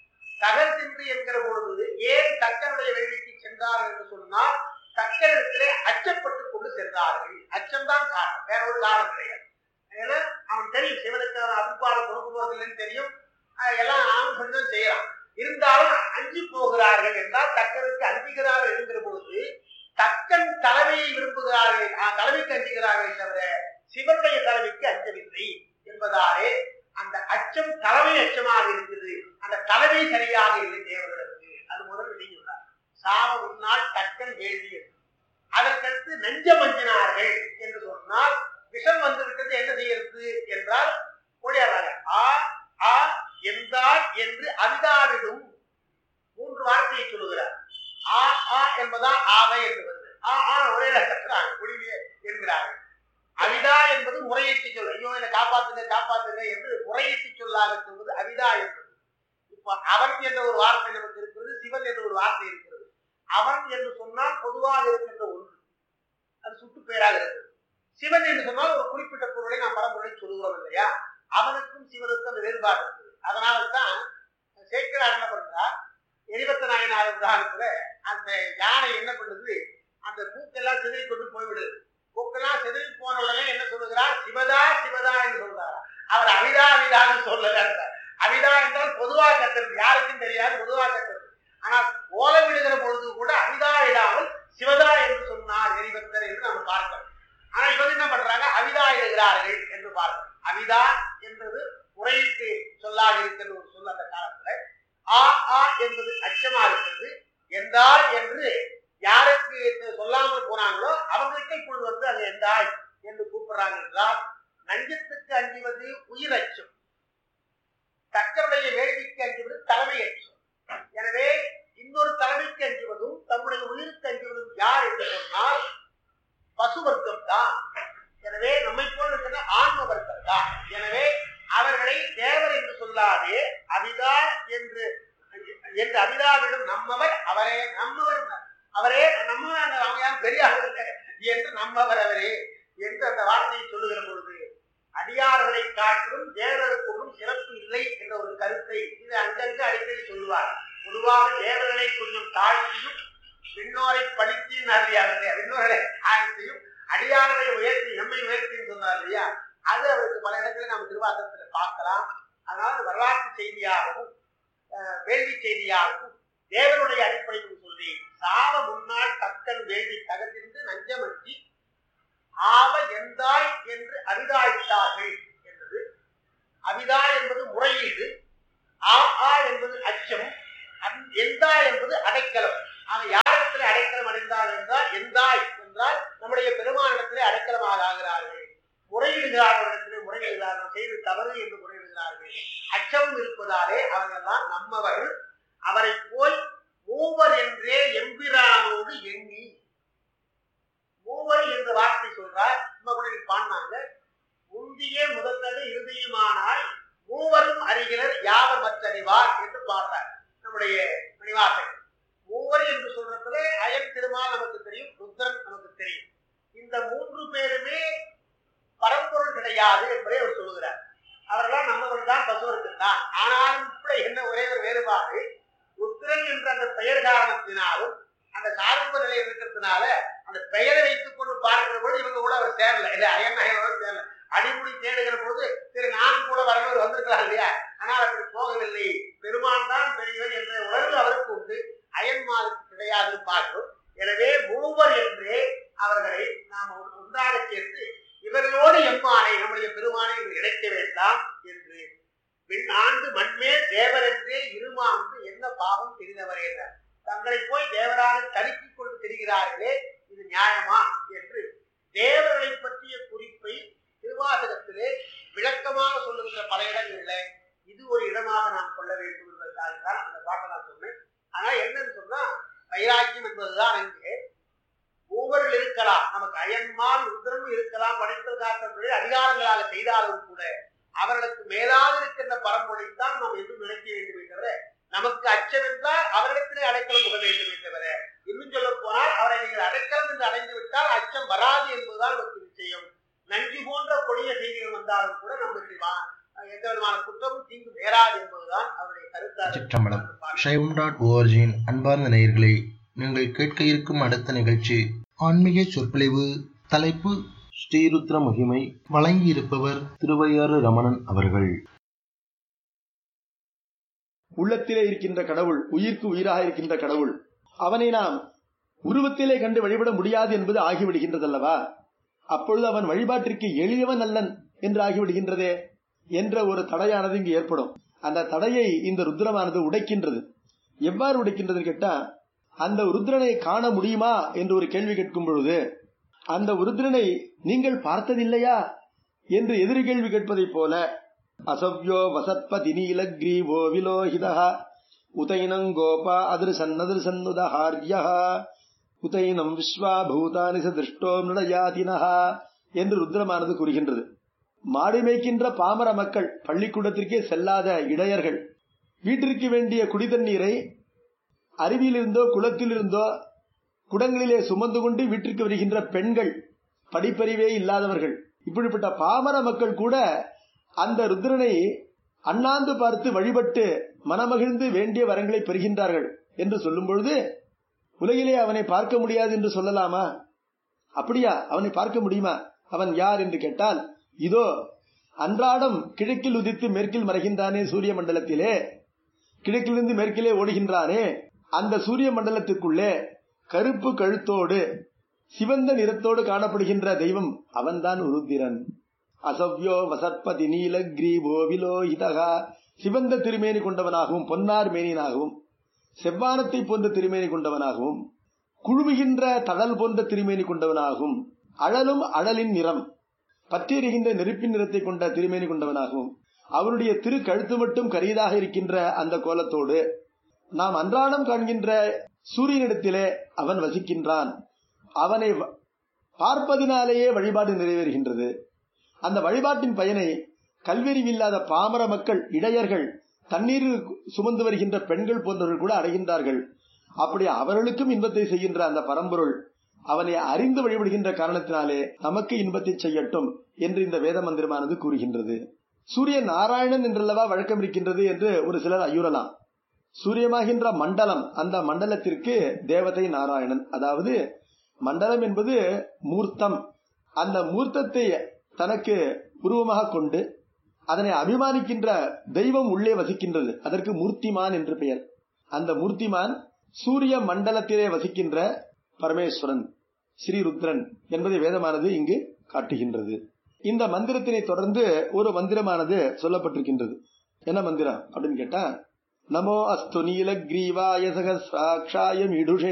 தகர் தின்று என்கிற பொழுது ஏன் தக்கனுடைய வேள்விக்கு சென்றார்கள் என்று சொன்னால் தக்கனிடத்திலே அச்சப்பட்டுக் கொண்டு சென்றார்கள் அச்சம்தான் காரணம் வேற ஒரு காரணம் கிடையாது ஏன்னா அவன் தெரியும் சிவனுக்கு அவன் அபிப்பாடு கொடுக்க போறதில்லைன்னு தெரியும் அஹ் எல்லாம் அவன் கொஞ்சம் செய்யறான் இருந்தாலும் அஞ்சு போகிறார்கள் என்றால் தக்கனுக்கு அஞ்சுகிறார்கள் என்கிற பொழுது தக்கன் தலைமையை விரும்புகிறார்கள் அஹ் தலைமைக்கு அஞ்சுகிறார்கள் தவிர சிவனுடைய தலைமைக்கு அஞ்சவில்லை என்பதாலே அந்த அச்சம் தலைமை அச்சமாக இருக்குது அந்த தலைமை சரியாக இல்லை தேவர்களுக்கு அது முதல் விளையுள்ளார் சாவ முன்னால் தக்கன் வேள்வி என்று. அதற்கடுத்து நெஞ்சம் அஞ்சினார்கள் என்று சொன்னால் விஷம் வந்து விட்டது என்ன செய்யறது என்றால் ஓடியாடுறாங்க ஆ ஆ என்றால் என்று அவிதாவிடும் மூன்று வார்த்தையை சொல்லுகிறார் ஆ ஆ என்பதா ஆவை என்று வருது ஆ ஆ ஒரே கட்டுறாங்க குடிவே என்கிறார்கள் அவிதா என்பது முறையீட்டு சொல் ஐயோ என்னை காப்பாத்துங்க காப்பாத்துங்க என்று முறையீட்டு சொல்லாக சொல்வது அவிதா என்பது இப்ப அவன் என்ற ஒரு வார்த்தை நமக்கு இருக்கிறது சிவன் என்ற ஒரு வார்த்தை இருக்கிறது அவன் என்று சொன்னால் பொதுவாக இருக்கின்ற ஒன்று அது சுட்டு பெயராக இருக்கிறது சிவன் என்று சொன்னால் ஒரு குறிப்பிட்ட பொருளை நாம் பரம்பொருளை சொல்லுகிறோம் இல்லையா அவனுக்கும் சிவனுக்கும் அந்த வேறுபாடு இருக்குது அதனால தான் சேக்கரார் என்ன பண்றார் எரிபத்த நாயனார் உதாரணத்துல அந்த யானை என்ன பண்ணுது அந்த பூக்கெல்லாம் சிதறி கொண்டு போய்விடுது பூக்கெல்லாம் சிதறி போன உடனே என்ன சொல்லுகிறார் சிவதா சிவதா என்று சொல்றாரா அவர் அவிதா அவிதான்னு சொல்லல அவிதா என்றால் பொதுவாக கத்துறது யாருக்கும் தெரியாது பொதுவாக கத்துறது ஆனால் ஓலமிடுகிற பொழுது கூட அவிதா இடாமல் சிவதா என்று சொன்னார் எரிபத்தர் என்று நம்ம பார்க்கிறோம் ஆனா இவங்க என்ன பண்றாங்க அவிதா இடுகிறார்கள் என்று பார்க்கிறோம் அவிதா என்பது முறையீட்டு சொல்லாக இருக்கிற ஒரு சொல் அந்த காலத்துல ஆ ஆ என்பது அச்சமா இருக்கிறது எந்தாய் என்று யாருக்கு சொல்லாமல் போனாங்களோ அவங்களுக்கு இப்பொழுது வந்து அது எந்தாய் என்று கூப்பிடுறாங்க என்றால் நஞ்சத்துக்கு அஞ்சுவது உயிர் அச்சம் தக்கருடைய வேள்விக்கு அஞ்சுவது தலைமை அச்சம் எனவே இன்னொரு தலைமைக்கு அஞ்சுவதும் தம்முடைய உயிருக்கு அஞ்சுவதும் யார் என்று சொன்னால் பசு வர்க்கம் தான் எனவே நம்மை போல இருக்கிற ஆன்ம வர்க்கம் தான் எனவே அவர்களை தேவர் என்று சொல்லாதே அபிதா என்று என்று அபிதாவிடம் நம்மவர் அவரே நம்மவர் அவரே நம்ம அவங்க யாரும் பெரிய ஆள் இல்லை என்று நம்மவர் அவரே என்று அந்த வார்த்தையை சொல்லுகிற பொழுது அடியார்களை காட்டிலும் தேவருக்கு ஒன்றும் சிறப்பு இல்லை என்ற ஒரு கருத்தை இது அங்கங்கு அடிக்கடி சொல்லுவார் பொதுவாக தேவர்களை கொஞ்சம் தாழ்த்தியும் விண்ணோரை பழித்தியும் அறியாத விண்ணோரை ஆழ்த்தியும் அடியார்களை உயர்த்தி நம்மை உயர்த்தின்னு சொன்னார் இல்லையா அது அவருக்கு பல இடங்களில் நாம் திருவாசகத்தில் பார்க்கலாம் அதனால வரலாற்று செய்தியாகவும் வேள்வி செய்தியாகவும் தேவனுடைய அடிப்படையில் சொல்லி சாவ முன்னாள் தக்கன் வேள்வி தகர்ந்து நஞ்சமற்றி ஆவ எந்தாய் என்று அவிதாயிட்டார்கள் என்பது அவிதா என்பது முறையீடு ஆ ஆ என்பது அச்சம் எந்தா என்பது அடைக்கலம் ஆக யாரிடத்திலே அடைக்கலம் அடைந்தார் என்றால் எந்தாய் என்றால் நம்முடைய பெருமானிடத்திலே அடைக்கலமாக ஆகிறார்கள் முறையிடுகிறார்களிடத்திலே முறையிடுகிறார்கள் செய்து தவறு என்று முறையிடுகிறார்கள் அச்சமும் இருப்பதாலே அவர்கள்தான் நம்மவர் அவரை போய் மூவர் என்றே எம்பிரானோடு எண்ணி மூவர் என்ற வார்த்தை சொல்றார் நம்ம கூட பாடினாங்க முந்திய முதல்வது இறுதியுமானால் மூவரும் அறிகிறர் யாவர் மற்றறிவார் என்று பாடுறார் நம்முடைய மணிவாசகர் மூவர் என்று சொல்றதுல அயன் திருமால் நமக்கு தெரியும் ருத்ரன் நமக்கு தெரியும் இந்த மூன்று பேருமே பரம்பொருள் கிடையாது என்பதை அவர் சொல்லுகிறார் அவரெல்லாம் நம்மவர்கள் தான் பசுவருக்கு தான் ஆனாலும் கூட என்ன ஒரே ஒரு வேறுபாடு ருத்ரன் என்ற அந்த பெயர் காரணத்தினாலும் அந்த சார்பு நிலை இருக்கிறதுனால அந்த பெயரை வைத்துக் கொண்டு பார்க்கிற பொழுது இவங்க கூட அவர் சேரல இல்ல அயன் அயனோட சேரல அடிமுடி தேடுகிற போது சரி நானும் கூட வரவர் வந்திருக்கலாம் இல்லையா ஆனால் அப்படி போகவில்லை பெருமான் தான் பெரியவர் என்ற உணர்வு அவருக்கு உண்டு அயன்மாருக்கு கிடையாது பார்க்கிறோம் எனவே மூவர் என்றே அவர்களை நாம் ஒன்றாக சேர்த்து இவர்களோடு எம்மானை நம்முடைய பெருமானை இணைக்க வேண்டாம் என்று பின் ஆண்டு மண்மேல் தேவர் என்றே இருமாந்து என்ன பாவம் தெரிந்தவர் என்றார் தங்களை போய் தேவராக தடுக்கிக் கொண்டு தெரிகிறார்களே இது நியாயமா என்று தேவர்களை பற்றிய குறிப்பை திருவாசகத்திலே விளக்கமாக சொல்லுகின்ற பல இடங்கள்ல இது ஒரு இடமாக நாம் கொள்ள வேண்டும் என்பதற்காக தான் அந்த பாட்டை நான் சொன்னேன் ஆனா என்னன்னு சொன்னா வைராக்கியம் என்பதுதான் அங்கே மூவர்கள் இருக்கலாம் நமக்கு அயன்மால் ருத்ரமும் இருக்கலாம் படைத்தல் காத்தவர்களை அதிகாரங்களாக செய்தாலும் கூட அவர்களுக்கு மேலாக இருக்கின்ற பரம்பொழித்தான் நாம் எதுவும் நினைக்க வேண்டுமே தவிர நமக்கு அச்சம் என்றால் அவரிடத்திலே அடைக்கலம் புக வேண்டுமே தவிர இன்னும் சொல்ல போனால் அவரை நீங்கள் அடைக்கலம் என்று அடைந்து விட்டால் அச்சம் வராது என்பதுதான் நமக்கு நிச்சயம் நன்றி போன்ற கொடிய செய்திகள் வந்தாலும் கூட நமக்கு எந்த விதமான குற்றமும் தீங்கு நேராது என்பதுதான் அவருடைய சிற்றம்பலம் கருத்தாக ஷைவம் டாட் ஓஆர்ஜியின் அன்பார்ந்த நேயர்களே நீங்கள் கேட்க இருக்கும் அடுத்த நிகழ்ச்சி ஆன்மீக சொற்பொழிவு தலைப்பு ஸ்ரீருத்ர மகிமை வழங்கியிருப்பவர் திருவையாறு ரமணன் அவர்கள் உள்ளத்திலே இருக்கின்ற கடவுள் உயிர்க்கு உயிராக இருக்கின்ற கடவுள் அவனை நாம் உருவத்திலே கண்டு வழிபட முடியாது என்பது ஆகிவிடுகின்றதல்லவா அப்பொழுது அவன் வழிபாட்டிற்கு எளியவன் அல்லன் என்று ஆகிவிடுகின்றதே என்ற ஒரு தடையானது இங்கு ஏற்படும் அந்த தடையை இந்த ருத்ரமானது உடைக்கின்றது எவ்வாறு உடைக்கின்றதுன்னு கேட்டா அந்த ருத்ரனை காண முடியுமா என்று ஒரு கேள்வி கேட்கும் பொழுது அந்த ருத்ரனை நீங்கள் பார்த்ததில்லையா என்று எதிர் கேள்வி கேட்பதைப் போல அசவ்யோ வசத்பதி நீலக்ரீவோ விலோஹிதா உதைனம் கோபா அதிருசன் அதிருசன்னுதஹார்யா உதைனம் விஸ்வா பூதானி திருஷ்டோ நிலையாதினஹா என்று ருத்ரமானது கூறுகின்றது மாடு மேய்க்கின்ற பாமர மக்கள் பள்ளிக்கூடத்திற்கே செல்லாத இடையர்கள் வீட்டிற்கு வேண்டிய குடிதண்ணீரை அருவியிலிருந்தோ குளத்திலிருந்தோ குடங்களிலே சுமந்து கொண்டு வீட்டிற்கு வருகின்ற பெண்கள் படிப்பறிவே இல்லாதவர்கள் இப்படிப்பட்ட பாமர மக்கள் கூட அந்த ருத்ரனை அண்ணாந்து பார்த்து வழிபட்டு மனமகிழ்ந்து வேண்டிய வரங்களை பெறுகின்றார்கள் என்று சொல்லும் பொழுது உலகிலே அவனை பார்க்க முடியாது என்று சொல்லலாமா அப்படியா அவனை பார்க்க முடியுமா அவன் யார் என்று கேட்டால் இதோ அன்றாடம் கிழக்கில் உதித்து மேற்கில் மறைகின்றானே சூரிய மண்டலத்திலே கிழக்கிலிருந்து மேற்கிலே ஓடுகின்றானே அந்த சூரிய மண்டலத்துக்குள்ளே கருப்பு கழுத்தோடு சிவந்த நிறத்தோடு காணப்படுகின்ற தெய்வம் அவன்தான் உருத்திரன் அசவ்யோ வசற்பதி நீல கிரீபோ விலோஹிதகா சிவந்த திருமேனி கொண்டவனாகவும் பொன்னார் மேனியனாகவும் செவ்வானத்தை போன்ற திருமேனி கொண்டவனாகவும் குழுவுகின்ற தழல் போன்ற திருமேனி கொண்டவனாகவும் அழலும் அழலின் நிறம் பற்றியெறிகின்ற நெருப்பின் நிறத்தை கொண்ட திருமேனி கொண்டவனாகவும் அவருடைய திரு கழுத்து மட்டும் கரியதாக இருக்கின்ற அந்த கோலத்தோடு நாம் அன்றாடம் காண்கின்ற சூரியனிடத்திலே அவன் வசிக்கின்றான் அவனை வ- பார்ப்பதினாலேயே வழிபாடு நிறைவேறுகின்றது அந்த வழிபாட்டின் பயனை கல்வெறிவில்லாத பாமர மக்கள் இடையர்கள் தண்ணீர் சுமந்து வருகின்ற பெண்கள் போன்றவர்கள் கூட அடைகின்றார்கள் அப்படி அவர்களுக்கும் இன்பத்தை செய்கின்ற அந்த பரம்பொருள் அவனை அறிந்து வழிபடுகின்ற காரணத்தினாலே நமக்கு இன்பத்தை செய்யட்டும் என்று இந்த வேத மந்திரமானது கூறுகின்றது சூரிய நாராயணன் என்றல்லவா வழக்கம் இருக்கின்றது என்று ஒரு சிலர் ஐயுறலாம் சூரியமாகின்ற மண்டலம் அந்த மண்டலத்திற்கு தேவதை நாராயணன் அதாவது மண்டலம் என்பது மூர்த்தம் அந்த மூர்த்தத்தை தனக்கு உருவமாக கொண்டு அதனை அபிமானிக்கின்ற தெய்வம் உள்ளே வசிக்கின்றது அதற்கு மூர்த்திமான் என்று பெயர் அந்த மூர்த்திமான் சூரிய மண்டலத்திலே வசிக்கின்ற பரமேஸ்வரன் ஸ்ரீருத்ரன் என்பதை வேதமானது இங்கு காட்டுகின்றது இந்த மந்திரத்தினை தொடர்ந்து ஒரு மந்திரமானது சொல்லப்பட்டிருக்கின்றது என்ன மந்திரம் அப்படின்னு கேட்டா நமோ அஸ்து நீலக்ரீவாய சகசிராட்சாய மீடுஷே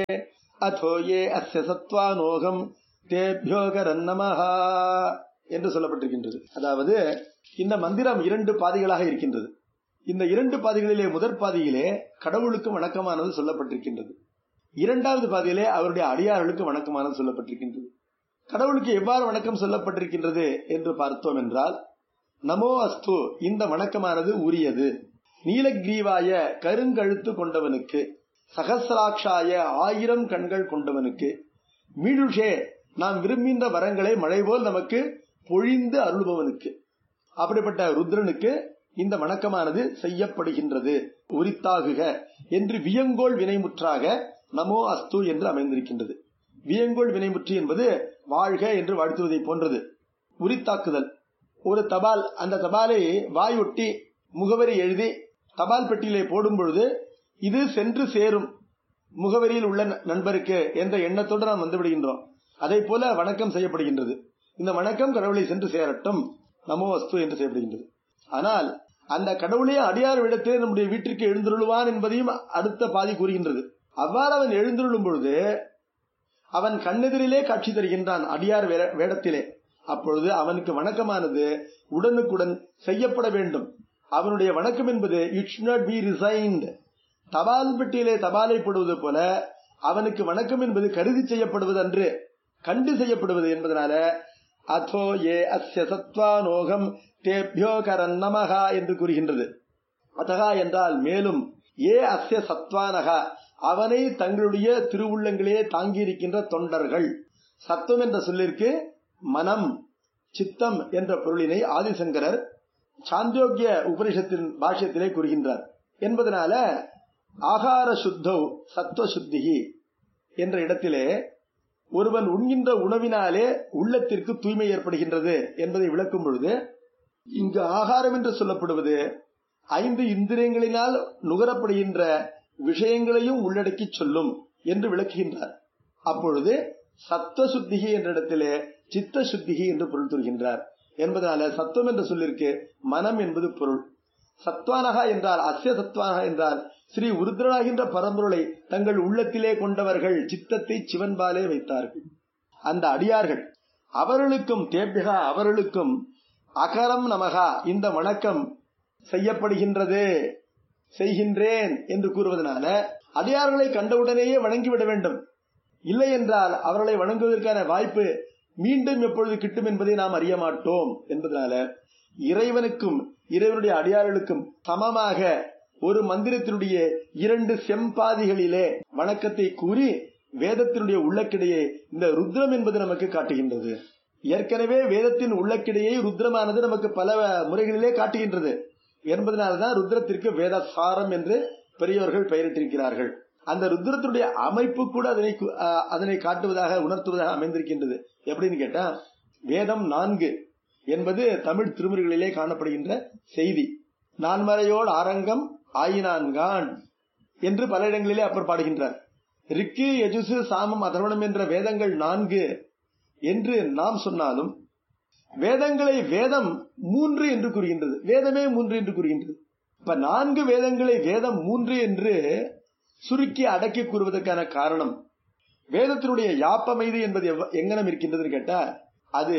அதோ ஏ அஸ்ய சத்வானோகம் தேபியோகரன் நமஹா என்று சொல்லப்பட்டிருக்கின்றது அதாவது இந்த மந்திரம் இரண்டு பாதைகளாக இருக்கின்றது இந்த இரண்டு பாதைகளிலே முதற் பாதையிலே கடவுளுக்கு வணக்கமானது சொல்லப்பட்டிருக்கின்றது இரண்டாவது பாதையிலே அவருடைய அடியார்களுக்கு வணக்கமானது சொல்லப்பட்டிருக்கின்றது கடவுளுக்கு எவ்வாறு வணக்கம் சொல்லப்பட்டிருக்கின்றது என்று பார்த்தோம் என்றால் நமோ அஸ்து இந்த வணக்கமானது உரியது நீலகிரீவாய கருங்கழுத்து கொண்டவனுக்கு சகசிராட்சாய ஆயிரம் கண்கள் கொண்டவனுக்கு மீடுஷே நாம் விரும்புகின்ற வரங்களை மழை போல் நமக்கு பொழிந்து அருள்பவனுக்கு அப்படிப்பட்ட ருத்ரனுக்கு இந்த வணக்கமானது செய்யப்படுகின்றது உரித்தாகுக என்று வியங்கோள் வினைமுற்றாக நமோ அஸ்து என்று அமைந்திருக்கின்றது வியங்கோள் வினைமுற்று என்பது வாழ்க என்று வாழ்த்துவதை போன்றது உரித்தாக்குதல் ஒரு தபால் அந்த தபாலை வாயொட்டி முகவரி எழுதி தபால் பெட்டியிலே போடும் பொழுது இது சென்று சேரும் முகவரியில் உள்ள நண்பருக்கு என்ற எண்ணத்தோடு நாம் வந்து விடுகின்றோம் அதே போல வணக்கம் செய்யப்படுகின்றது இந்த வணக்கம் கடவுளை சென்று சேரட்டும் நமோ அஸ்து என்று செய்யப்படுகின்றது ஆனால் அந்த கடவுளே அடியார் விடத்திலே நம்முடைய வீட்டிற்கு எழுந்துருளுவான் என்பதையும் அடுத்த பாதி கூறுகின்றது அவ்வாறு அவன் எழுந்துருளும் பொழுது அவன் கண்ணெதிரிலே காட்சி தருகின்றான் அடியார் வே- வேடத்திலே அப்பொழுது அவனுக்கு வணக்கமானது உடனுக்குடன் செய்யப்பட வேண்டும் அவனுடைய வணக்கம் என்பது it should not be resigned தபால் பெட்டியிலே தபாலை போடுவது போல அவனுக்கு வணக்கம் என்பது கருதி செய்யப்படுவது அன்று கண்டு செய்யப்படுவது என்பதனால அதோ ஏ அஸ்ய சத்வானோகம் தேபியோ கரன் நமகா என்று கூறுகின்றது அதகா என்றால் மேலும் ஏ அஸ்ய சத்வானகா அவனை தங்களுடைய திருவுள்ளங்களே தாங்கியிருக்கின்ற தொண்டர்கள் சத்துவம் என்ற சொல்லிற்கு மனம் சித்தம் என்ற பொருளினை ஆதிசங்கரர் சாந்தோக்கிய உபனிஷத்தின் பாஷ்யத்திலே கூறுகின்றார் என்பதனால ஆகார சுத்தௌ சத்துவ சுத்திகி என்ற இடத்திலே ஒருவன் உண்கின்ற உணவினாலே உள்ளத்திற்கு தூய்மை ஏற்படுகின்றது என்பதை விளக்கும் பொழுது இங்கு ஆகாரம் என்று சொல்லப்படுவது ஐந்து இந்திரியங்களினால் நுகரப்படுகின்ற விஷயங்களையும் உள்ளடக்கி சொல்லும் என்று விளக்குகின்றார் அப்பொழுது சத்துவ சுத்திகி என்ற இடத்திலே சித்த சுத்திகி என்று பொருள் தருகின்றார் என்பதனால சத்துவம் என்ற சொல்லிற்கு மனம் என்பது பொருள் சத்வானகா என்றால் அஸ்ய சத்வானகா என்றால் ஸ்ரீ உருத்ரனாகின்ற பரம்பொருளை தங்கள் உள்ளத்திலே கொண்டவர்கள் சித்தத்தை சிவன்பாலே வைத்தார்கள் அந்த அடியார்கள் அவர்களுக்கும் தேபிகா அவர்களுக்கும் அகரம் நமகா இந்த வணக்கம் செய்யப்படுகின்றது செய்கின்றேன் என்று கூறுவதனால அடியார்களை கண்டவுடனேயே வணங்கிவிட வேண்டும் இல்லை என்றால் அவர்களை வணங்குவதற்கான வாய்ப்பு மீண்டும் எப்பொழுது கிட்டும் என்பதை நாம் அறிய மாட்டோம் என்பதனால இறைவனுக்கும் இறைவனுடைய அடியார்களுக்கும் சமமாக ஒரு மந்திரத்தினுடைய இரண்டு செம்பாதிகளிலே வணக்கத்தை கூறி வேதத்தினுடைய உள்ளக்கிடையே இந்த ருத்ரம் என்பது நமக்கு காட்டுகின்றது ஏற்கனவே வேதத்தின் உள்ளக்கிடையே ருத்ரமானது நமக்கு பல முறைகளிலே காட்டுகின்றது என்பதனால்தான் ருத்ரத்திற்கு வேதசாரம் என்று பெரியவர்கள் பெயரிட்டிருக்கிறார்கள் அந்த ருத்ரத்துடைய அமைப்பு கூட அதனை கு- அஹ், அதனை காட்டுவதாக உணர்த்துவதாக அமைந்திருக்கின்றது எப்படின்னு கேட்டா வேதம் நான்கு என்பது தமிழ் திருமுறைகளிலே காணப்படுகின்ற செய்தி நான்மறையோடு ஆரங்கம் ஆயினான்கான் என்று பல இடங்களிலே அப்பர் பாடுகின்றார் ரிக்கு யஜுசு சாமம் அதர்வணம் என்ற வேதங்கள் நான்கு என்று நாம் சொன்னாலும் வேதங்களை வேதம் மூன்று என்று கூறுகின்றது வேதமே மூன்று என்று கூறுகின்றது இப்ப நான்கு வேதங்களை வேதம் மூன்று என்று சுருக்கி அடக்கி கூறுவதற்கான காரணம் வேதத்தினுடைய யாப்பமைது என்பது எவ்வ- எங்கனம் இருக்கின்றதுன்னு கேட்டா அது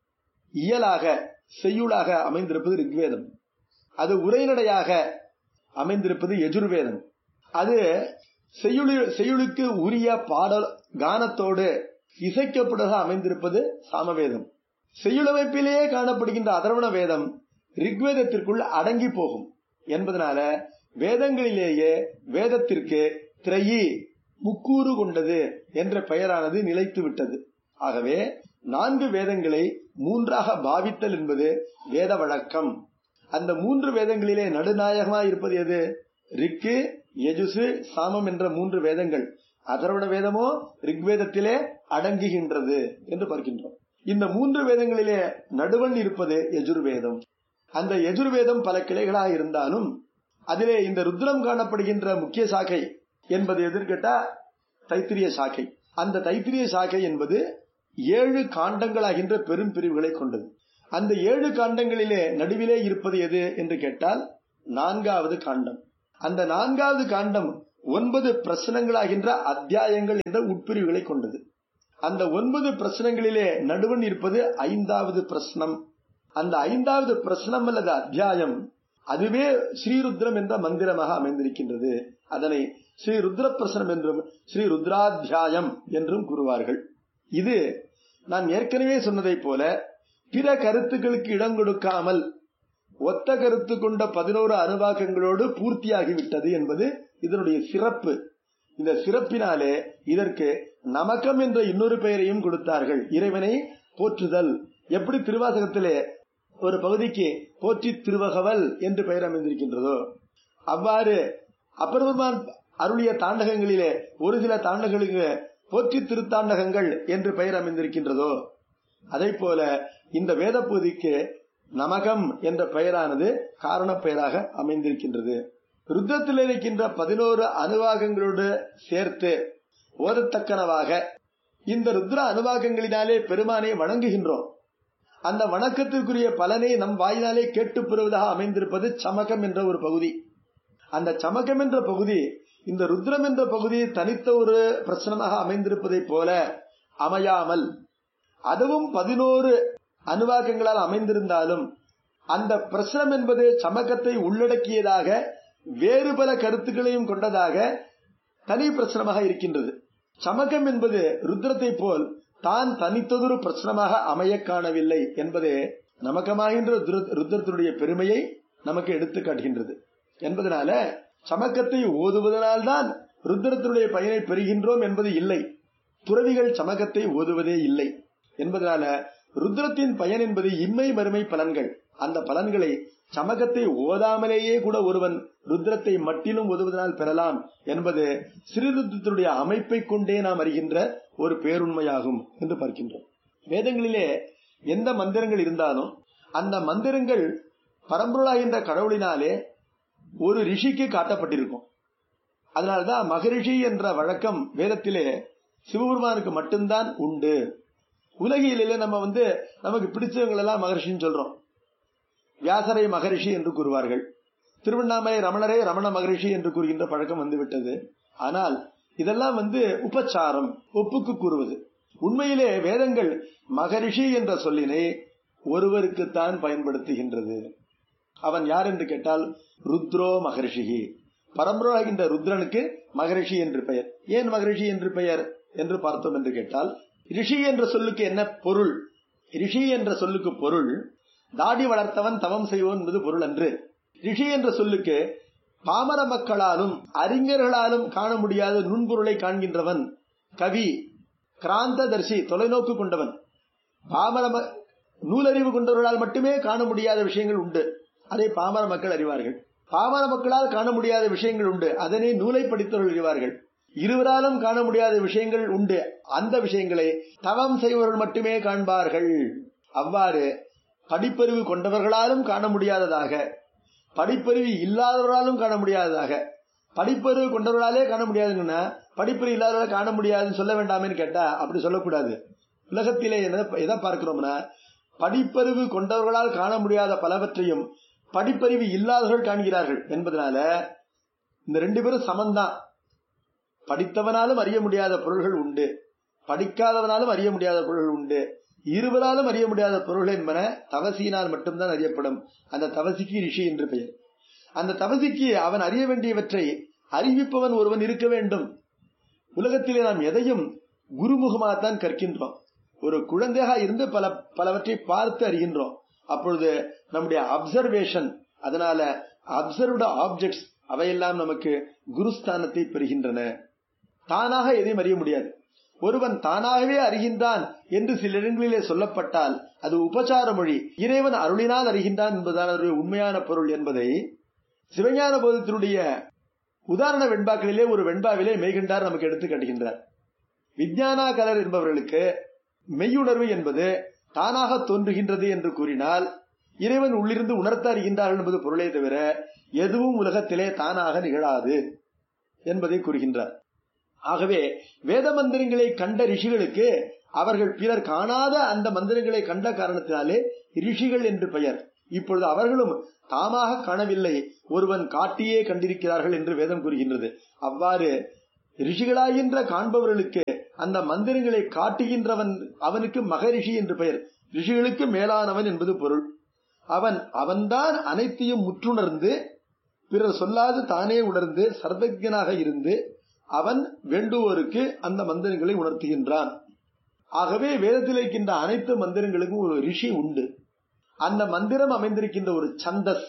இயலாக செய்யுளாக அமைந்திருப்பது ரிக்வேதம் அது உரைநடையாக அமைந்திருப்பது எஜுர்வேதம் அது செய்யுளி செய்யுளுக்கு உரிய பாடல் கானத்தோடு இசைக்கப்படுவதாக அமைந்திருப்பது சாமவேதம் செய்யுளமைப்பிலேயே காணப்படுகின்ற அதர்வண வேதம் ரிக்வேதத்திற்குள் அடங்கி போகும் என்பதனால வேதங்களிலேயே வேதத்திற்கு திரையி முக்கூறு கொண்டது என்ற பெயரானது நிலைத்து விட்டது ஆகவே நான்கு வேதங்களை மூன்றாக பாவித்தல் என்பது வேத வழக்கம் அந்த மூன்று வேதங்களிலே நடுநாயகமாய் இருப்பது எது ரிக்கு யஜுசு சாமம் என்ற மூன்று வேதங்கள் அதர்வண வேதமோ ரிக்வேதத்திலே அடங்குகின்றது என்று பார்க்கின்றோம் இந்த மூன்று வேதங்களிலே நடுவன் இருப்பது யஜுர்வேதம் அந்த யஜுர்வேதம் பல கிளைகளாக இருந்தாலும் அதிலே இந்த ருத்ரம் காணப்படுகின்ற முக்கிய சாக்கை என்பது எதிர்கட்டா தைத்திரிய சாக்கை அந்த தைத்திரிய சாக்கை என்பது ஏழு காண்டங்களாகின்ற பெரும் பிரிவுகளை கொண்டது அந்த ஏழு காண்டங்களிலே நடுவிலே இருப்பது எது என்று கேட்டால் நான்காவது காண்டம் அந்த நான்காவது காண்டம் ஒன்பது பிரசனங்களாகின்ற அத்தியாயங்கள் என்ற உட்பிரிவுகளை கொண்டது அந்த ஒன்பது பிரசனங்களிலே நடுவன் இருப்பது ஐந்தாவது பிரசனம் அந்த ஐந்தாவது பிரசனம் அல்லது அத்தியாயம் அதுவே ஸ்ரீருத்ரம் என்ற மந்திரமாக அமைந்திருக்கின்றது அதனை ஸ்ரீ ருத்ர பிரசனம் என்றும் ஸ்ரீ ருத்ராத்தியாயம் என்றும் கூறுவார்கள் இது நான் ஏற்கனவே சொன்னதைப் போல பிற கருத்துக்களுக்கு இடம் கொடுக்காமல் ஒத்த கருத்து கொண்ட பதினோரு அணுவாக்கங்களோடு பூர்த்தியாகிவிட்டது என்பது இதனுடைய சிறப்பு இந்த சிறப்பினாலே இதற்கு நமக்கம் என்ற இன்னொரு பெயரையும் கொடுத்தார்கள் இறைவனை போற்றுதல் எப்படி திருவாசகத்திலே ஒரு பகுதிக்கு போற்றி திருவகவல் என்று பெயர் அமைந்திருக்கின்றதோ அவ்வாறு அப்பெருமான் அருளிய தாண்டகங்களிலே ஒரு சில தாண்டகங்களுக்கு போற்றி திருத்தாண்டகங்கள் என்று பெயர் அமைந்திருக்கின்றதோ அதை போல இந்த வேத பகுதிக்கு நமகம் என்ற பெயரானது காரண பெயராக அமைந்திருக்கின்றது ருத்ரத்தில் இருக்கின்ற பதினோரு அணுவாகங்களோடு சேர்த்து ஓதத்தக்கனவாக இந்த ருத்ர அணுவாகங்களினாலே பெருமானை வணங்குகின்றோம் அந்த வணக்கத்திற்குரிய பலனை நம் வாயினாலே கேட்டு பெறுவதாக அமைந்திருப்பது சமகம் என்ற ஒரு பகுதி அந்த சமகம் என்ற பகுதி இந்த ருத்ரம் என்ற பகுதி தனித்த ஒரு பிரச்சனமாக அமைந்திருப்பதைப் போல அமையாமல் அதுவும் பதினோரு அணுவாக்கங்களால் அமைந்திருந்தாலும் அந்த பிரசனம் என்பது சமக்கத்தை உள்ளடக்கியதாக வேறு பல கருத்துக்களையும் கொண்டதாக தனி பிரச்சனமாக இருக்கின்றது சமக்கம் என்பது ருத்ரத்தை போல் தான் தனித்ததொரு பிரச்சனமாக அமைய காணவில்லை என்பதே நமக்கமாகின்ற ருத்ர- ருத்ரத்தினுடைய பெருமையை நமக்கு எடுத்து காட்டுகின்றது என்பதனால சமக்கத்தை ஓதுவதனால்தான் ருத்ரத்தினுடைய பயனை பெறுகின்றோம் என்பது இல்லை துறவிகள் சமகத்தை ஓதுவதே இல்லை என்பதனால ருத்ரத்தின் பயன் என்பது இம்மை மறுமை பலன்கள் அந்த பலன்களை சமகத்தை ஓதாமலேயே கூட ஒருவன் ருத்ரத்தை மட்டிலும் ஓதுவதனால் பெறலாம் என்பது ஸ்ரீருத்ரத்தினுடைய அமைப்பை கொண்டே நாம் அறிகின்ற ஒரு பேருண்மையாகும் என்று பார்க்கின்றோம் வேதங்களிலே எந்த மந்திரங்கள் இருந்தாலும் அந்த மந்திரங்கள் பரம்பொருளாகின்ற கடவுளினாலே ஒரு ரிஷிக்கு காட்டப்பட்டிருக்கும் அதனால்தான் மகரிஷி என்ற வழக்கம் வேதத்திலே சிவபெருமானுக்கு மட்டும்தான் உண்டு உலகியலிலே நம்ம வந்து நமக்கு பிடிச்சவங்க எல்லாம் மகரிஷின்னு சொல்றோம் வியாசரை மகரிஷி என்று கூறுவார்கள் திருவண்ணாமலை ரமணரே ரமண மகரிஷி என்று கூறுகின்ற பழக்கம் வந்துவிட்டது ஆனால் இதெல்லாம் வந்து உபச்சாரம் ஒப்புக்கு கூறுவது உண்மையிலே வேதங்கள் மகரிஷி என்ற சொல்லினை ஒருவருக்குத்தான் பயன்படுத்துகின்றது அவன் யார் என்று கேட்டால் ருத்ரோ மகரிஷி பரம்பராகின்ற ருத்ரனுக்கு மகரிஷி என்று பெயர் ஏன் மகரிஷி என்று பெயர் என்று பார்த்தோம் என்று கேட்டால் ரிஷி என்ற சொல்லுக்கு என்ன பொருள் ரிஷி என்ற சொல்லுக்கு பொருள் தாடி வளர்த்தவன் தவம் செய்வோன் என்பது பொருள் அன்று ரிஷி என்ற சொல்லுக்கு பாமர மக்களாலும் அறிஞர்களாலும் காண முடியாத நுண்பொருளை காண்கின்றவன் கவி கிராந்ததர்சி தொலைநோக்கு கொண்டவன் பாமர ம- நூலறிவு கொண்டவர்களால் மட்டுமே காண முடியாத விஷயங்கள் உண்டு அதை பாமர மக்கள் அறிவார்கள் பாமர மக்களால் காண முடியாத விஷயங்கள் உண்டு அதனை நூலை படித்தவர்கள் அறிவார்கள் இருவராலும் காண முடியாத விஷயங்கள் உண்டு அந்த விஷயங்களை தவம் செய்வர்கள் மட்டுமே காண்பார்கள் அவ்வாறு படிப்பறிவு கொண்டவர்களாலும் காண முடியாததாக படிப்பறிவு இல்லாதவர்களாலும் காண முடியாததாக படிப்பறிவு கொண்டவர்களாலே காண முடியாதுங்கன்னா படிப்பறிவு இல்லாதவர்களால் காண முடியாதுன்னு சொல்ல வேண்டாமேன்னு கேட்டா அப்படி சொல்லக்கூடாது உலகத்திலே என்ன எதை பார்க்கிறோம்னா படிப்பறிவு கொண்டவர்களால் காண முடியாத பலவற்றையும் படிப்பறிவு இல்லாதவர்கள் காண்கிறார்கள் என்பதனால இந்த ரெண்டு பேரும் சமந்தான் படித்தவனாலும் அறிய முடியாத பொருள்கள் உண்டு படிக்காதவனாலும் அறிய முடியாத பொருள்கள் உண்டு இருவராலும் அறிய முடியாத பொருள்கள் என்பன தவசியினால் மட்டும்தான் அறியப்படும் அந்த தவசிக்கு ரிஷி என்று பெயர் அந்த தவசிக்கு அவன் அறிய வேண்டியவற்றை அறிவிப்பவன் ஒருவன் இருக்க வேண்டும் உலகத்திலே நாம் எதையும் குருமுகமாகத்தான் கற்கின்றோம் ஒரு குழந்தையாக இருந்து பல பலவற்றை பார்த்து அறிகின்றோம் அப்பொழுது நம்முடைய அப்சர்வேஷன் அதனால அப்சர்வ்டு ஆப்ஜெக்ட்ஸ் அவையெல்லாம் நமக்கு குருஸ்தானத்தை பெறுகின்றன தானாக எதையும் அறிய முடியாது ஒருவன் தானாகவே அறிகின்றான் என்று சில இடங்களிலே சொல்லப்பட்டால் அது உபசார மொழி இறைவன் அருளினால் அறிகின்றான் என்பதுதான் அதனுடைய உண்மையான பொருள் என்பதை சிவஞான போதத்தினுடைய உதாரண வெண்பாக்களிலே ஒரு வெண்பாவிலே மெய்கண்டார் நமக்கு எடுத்து காட்டுகின்றார் விஞ்ஞானா கலர் என்பவர்களுக்கு மெய்யுணர்வு என்பது தானாக தோன்றுகின்றது என்று கூறினால் இறைவன் உள்ளிருந்து உணர்த்த அறிகின்றார்கள் என்பது பொருளே தவிர எதுவும் உலகத்திலே தானாக நிகழாது என்பதை கூறுகின்றார் ஆகவே வேத மந்திரங்களை கண்ட ரிஷிகளுக்கு அவர்கள் பிறர் காணாத அந்த மந்திரங்களை கண்ட காரணத்தினாலே ரிஷிகள் என்று பெயர் இப்பொழுது அவர்களும் தாமாக காணவில்லை ஒருவன் காட்டியே கண்டிருக்கிறார்கள் என்று வேதம் கூறுகின்றது அவ்வாறு ரிஷிகளாகின்ற காண்பவர்களுக்கு அந்த மந்திரங்களை காட்டுகின்றவன் அவனுக்கு மகரிஷி என்று பெயர் ரிஷிகளுக்கு மேலானவன் என்பது பொருள் அவன் அவன்தான் அனைத்தையும் முற்றுணர்ந்து பிறர் சொல்லாது தானே உணர்ந்து சர்வஜனாக இருந்து அவன் வேண்டுவோருக்கு அந்த மந்திரங்களை உணர்த்துகின்றான் ஆகவே வேதத்தில் இருக்கின்ற அனைத்து மந்திரங்களுக்கும் ஒரு ரிஷி உண்டு அந்த மந்திரம் அமைந்திருக்கின்ற ஒரு சந்தஸ்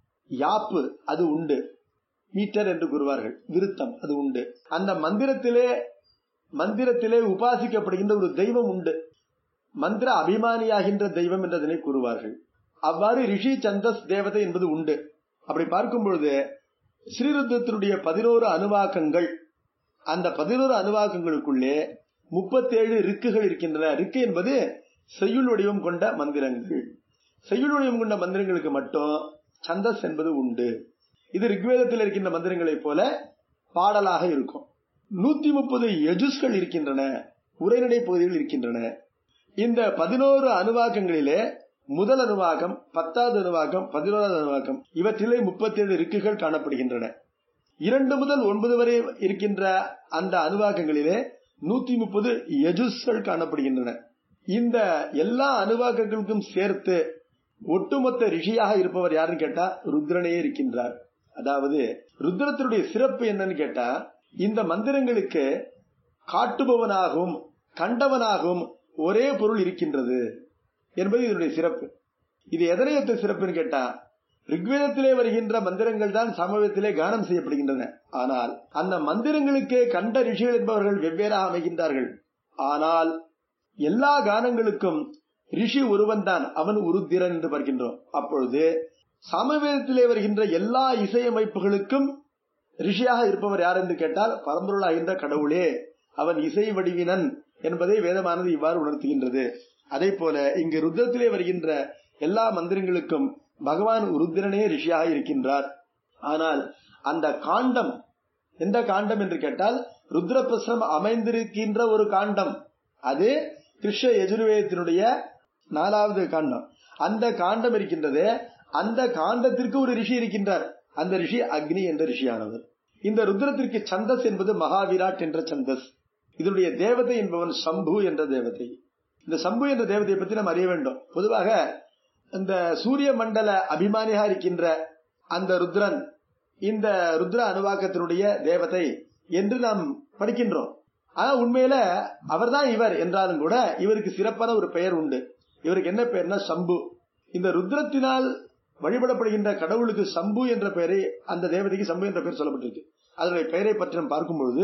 யாப்பு அது உண்டு மீட்டர் என்று கூறுவார்கள் விருத்தம் அது உண்டு அந்த மந்திரத்திலே மந்திரத்திலே உபாசிக்கப்படுகின்ற ஒரு தெய்வம் உண்டு மந்திர அபிமானியாகின்ற தெய்வம் என்றதனை கூறுவார்கள் அவ்வாறு ரிஷி சந்தஸ் தேவதை என்பது உண்டு அப்படி பார்க்கும் பொழுது ஸ்ரீருத்தத்தினுடைய பதினோரு அணுவாக்கங்கள் அந்த பதினோரு அணுவாக்கங்களுக்குள்ளே முப்பத்தேழு ரிக்குகள் இருக்கின்றன ரிக்கு என்பது செய்யுள் வடிவம் கொண்ட மந்திரங்கள் செய்யுள் வடிவம் கொண்ட மந்திரங்களுக்கு மட்டும் சந்தஸ் என்பது உண்டு இது ரிக்வேதத்தில் இருக்கின்ற மந்திரங்களைப் போல பாடலாக இருக்கும் நூத்தி முப்பது எஜுஸ்கள் இருக்கின்றன உரைநடை பகுதிகள் இருக்கின்றன இந்த பதினோரு அணுவாக்கங்களிலே முதல் அணுவாக்கம் பத்தாவது அணுவாக்கம் பதினோராவது அணுவாக்கம் இவற்றிலே முப்பத்தேழு ரிக்குகள் காணப்படுகின்றன இரண்டு முதல் ஒன்பது வரை இருக்கின்ற அந்த அணுவாக்கங்களிலே நூத்தி முப்பது எஜுஸ்கள் காணப்படுகின்றன இந்த எல்லா அணுவாக்கங்களுக்கும் சேர்த்து ஒட்டுமொத்த ரிஷியாக இருப்பவர் யாருன்னு கேட்டா ருத்ரனே இருக்கின்றார் அதாவது ருத்ரத்தினுடைய சிறப்பு என்னன்னு கேட்டா இந்த மந்திரங்களுக்கு காட்டுபவனாகவும் கண்டவனாகவும் ஒரே பொருள் இருக்கின்றது என்பது இதனுடைய சிறப்பு இது எதனையொத்த சிறப்புன்னு கேட்டா ரிக்வேதத்திலே வருகின்ற மந்திரங்கள் தான் சமூகத்திலே கானம் செய்யப்படுகின்றன ஆனால் அந்த மந்திரங்களுக்கே கண்ட ரிஷிகள் என்பவர்கள் வெவ்வேறாக அமைகின்றார்கள் ஆனால் எல்லா கானங்களுக்கும் ரிஷி ஒருவன் தான் அவன் உருத்திரன் என்று பார்க்கின்றோம் அப்பொழுது சமவேதத்திலே வருகின்ற எல்லா இசையமைப்புகளுக்கும் ரிஷியாக இருப்பவர் யார் என்று கேட்டால் பரம்பொருளாகின்ற கடவுளே அவன் இசை வடிவினன் என்பதை வேதமானது இவ்வாறு உணர்த்துகின்றது அதே போல இங்கு ருத்ரத்திலே வருகின்ற எல்லா மந்திரங்களுக்கும் பகவான் ருத்ரனே ரிஷியாக இருக்கின்றார் ஆனால் அந்த காண்டம் எந்த காண்டம் என்று கேட்டால் ருத்ரபிரசனம் அமைந்திருக்கின்ற ஒரு காண்டம் அது கிருஷ்ண யஜுர்வேதத்தினுடைய நாலாவது காண்டம் அந்த காண்டம் இருக்கின்றது அந்த காண்டத்திற்கு ஒரு ரிஷி இருக்கின்றார் அந்த ரிஷி அக்னி என்ற ரிஷியானவர் இந்த ருத்ரத்திற்கு சந்தஸ் என்பது மகாவிராட் என்ற சந்தஸ் இதனுடைய தேவதை என்பவன் சம்பு என்ற தேவதை இந்த சம்பு என்ற தேவதையை பற்றி நாம் அறிய வேண்டும் பொதுவாக இந்த சூரிய மண்டல அபிமானியாக இருக்கின்ற அந்த ருத்ரன் இந்த ருத்ர அனுவாக்கத்தினுடைய தேவதை என்று நாம் படிக்கின்றோம் ஆனா உண்மையில அவர்தான் இவர் என்றாலும் கூட இவருக்கு சிறப்பான ஒரு பெயர் உண்டு இவருக்கு என்ன பெயர்னா சம்பு இந்த ருத்ரத்தினால் வழிபடப்படுகின்ற கடவுளுக்கு சம்பு என்ற பெயரை அந்த தேவதைக்கு சம்பு என்ற பெயர் சொல்லப்பட்டிருக்கு அதனுடைய பெயரை பற்றி நாம் பார்க்கும்பொழுது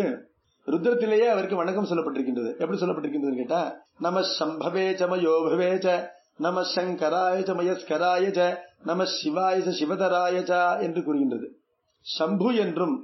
ருத்ரத்திலேயே அவருக்கு வணக்கம் சொல்லப்பட்டிருக்கின்றது எப்படி சொல்லப்பட்டிருக்கின்றது கேட்டா நம சம்பவே சம யோபவே ச நம சங்கராய மயஸ்கராய நம சிவாய சிவதராய என்று கூறுகின்றது சம்பு என்றும்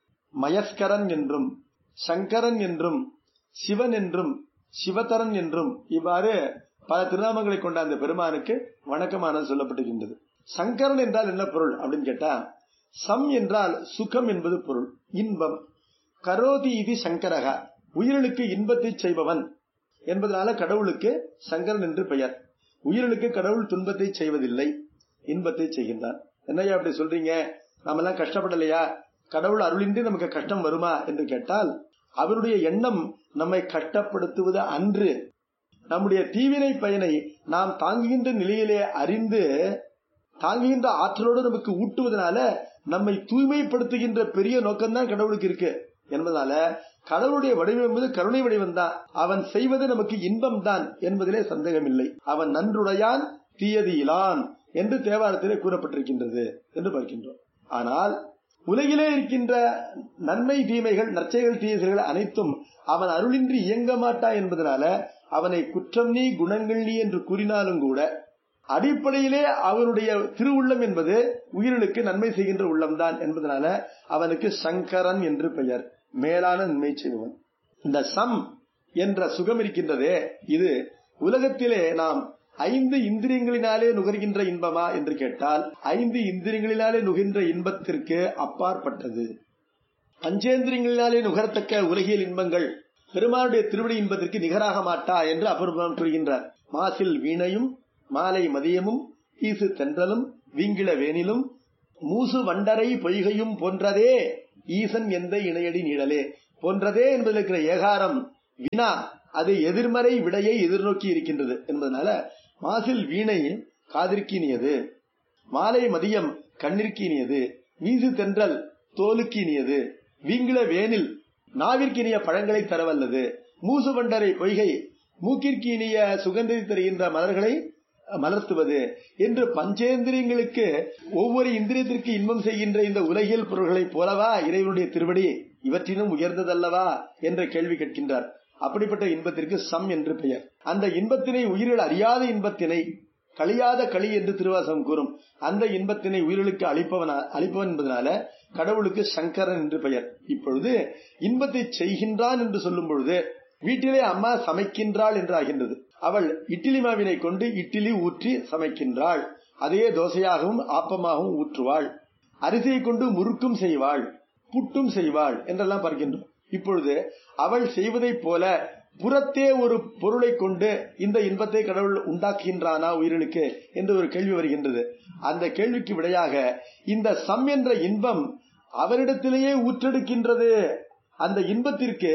மயஸ்கரன் என்றும் சங்கரன் என்றும் சிவன் என்றும் சிவதரன் என்றும் இவ்வாறு பல திருநாமங்களை கொண்ட அந்த பெருமானுக்கு வணக்கமானது சொல்லப்பட்டிருக்கின்றது சங்கரன் என்றால் என்ன பொருள் அப்படின்னு கேட்டா சம் என்றால் சுகம் என்பது பொருள் இன்பம் கரோதி இது சங்கரகா உயிர்களுக்கு இன்பத்தை செய்பவன் என்பதனால கடவுளுக்கு சங்கரன் என்று பெயர் உயிர்களுக்கு கடவுள் துன்பத்தை செய்வதில்லை இன்பத்தை செய்கின்றான் என்னையா அப்படி சொல்றீங்க நாம எல்லாம் கஷ்டப்படலையா கடவுள் அருளின்றி நமக்கு கஷ்டம் வருமா என்று கேட்டால் அவருடைய எண்ணம் நம்மை கஷ்டப்படுத்துவது அன்று நம்முடைய தீவினை பயனை நாம் தாங்குகின்ற நிலையிலே அறிந்து தாங்குகின்ற ஆற்றலோடு நமக்கு ஊட்டுவதனால நம்மை தூய்மைப்படுத்துகின்ற பெரிய நோக்கம்தான் கடவுளுக்கு இருக்கு என்பதால கடவுளுடைய வடிவம் என்பது கருணை வடிவம் தான் அவன் செய்வது நமக்கு இன்பம் தான் என்பதிலே சந்தேகமில்லை அவன் நன்றுடையான் தீயது இலான் என்று தேவாரத்திலே கூறப்பட்டிருக்கின்றது என்று பார்க்கின்றோம் ஆனால் உலகிலே இருக்கின்ற நன்மை தீமைகள் நற்செயல் தீயர்கள் அனைத்தும் அவன் அருளின்றி இயங்க மாட்டா என்பதனால அவனை குற்றம் நீ குணங்கள் நீ என்று கூறினாலும் கூட அடிப்படையிலே அவனுடைய திருவுள்ளம் என்பது உயிர்களுக்கு நன்மை செய்கின்ற உள்ளம்தான் என்பதனால அவனுக்கு சங்கரன் என்று பெயர் மேலான நன்மை செய்வன் இந்த சம் என்ற சுகம் இருக்கின்றதே இது உலகத்திலே நாம் ஐந்து இந்திரியங்களினாலே நுகர்கின்ற இன்பமா என்று கேட்டால் ஐந்து இந்திரியங்களினாலே நுகின்ற இன்பத்திற்கு அப்பாற்பட்டது பஞ்சேந்திரியங்களினாலே நுகரத்தக்க உலகியல் இன்பங்கள் பெருமானுடைய திருவடி இன்பத்திற்கு நிகராக மாட்டா என்று அபூர்வம் கூறுகின்றார் மாசில் வீணையும் மாலை மதியமும் ஈசு தென்றலும் வீங்கிள வேனிலும் மூசு வண்டரை பொய்கையும் போன்றதே ஈசன் எந்த இணையடி நீழலே போன்றதே என்பதில் இருக்கிற ஏகாரம் வினா அது எதிர்மறை விடையை எதிர்நோக்கி இருக்கின்றது என்பதனால மாசில் வீணை காதிற்கினியது மாலை மதியம் கண்ணிற்கினியது வீசு தென்றல் தோலுக்கினியது வீங்கிள வேனில் நாவிற்கினிய பழங்களை தரவல்லது மூசு வண்டரை பொய்கை மூக்கிற்கினிய சுகந்தி தருகின்ற மலர்களை மலர்த்துவது என்று பஞ்சேந்திரியங்களுக்கு ஒவ்வொரு இந்திரியத்திற்கு இன்பம் செய்கின்ற இந்த உலகியல் பொருள்களைப் போலவா இறைவனுடைய திருவடி இவற்றினும் உயர்ந்ததல்லவா என்ற கேள்வி கேட்கின்றார் அப்படிப்பட்ட இன்பத்திற்கு சம் என்று பெயர் அந்த இன்பத்தினை உயிர்கள் அறியாத இன்பத்தினை கழியாத களி என்று திருவாசகம் கூறும் அந்த இன்பத்தினை உயிர்களுக்கு அளிப்பவன் அளிப்பவன் என்பதனால கடவுளுக்கு சங்கரன் என்று பெயர் இப்பொழுது இன்பத்தை செய்கின்றான் என்று சொல்லும் பொழுது வீட்டிலே அம்மா சமைக்கின்றாள் என்று ஆகின்றது அவள் இட்லி மாவினை கொண்டு இட்லி ஊற்றி சமைக்கின்றாள் அதே தோசையாகவும் ஆப்பமாகவும் ஊற்றுவாள் அரிசியை கொண்டு முறுக்கும் செய்வாள் புட்டும் செய்வாள் என்றெல்லாம் பார்க்கின்றோம் இப்பொழுது அவள் செய்வதைப் போல புறத்தே ஒரு பொருளை கொண்டு இந்த இன்பத்தை கடவுள் உண்டாக்குகின்றானா உயிர்களுக்கு என்று ஒரு கேள்வி வருகின்றது அந்த கேள்விக்கு விடையாக இந்த சம் என்ற இன்பம் அவரிடத்திலேயே ஊற்றெடுக்கின்றது அந்த இன்பத்திற்கு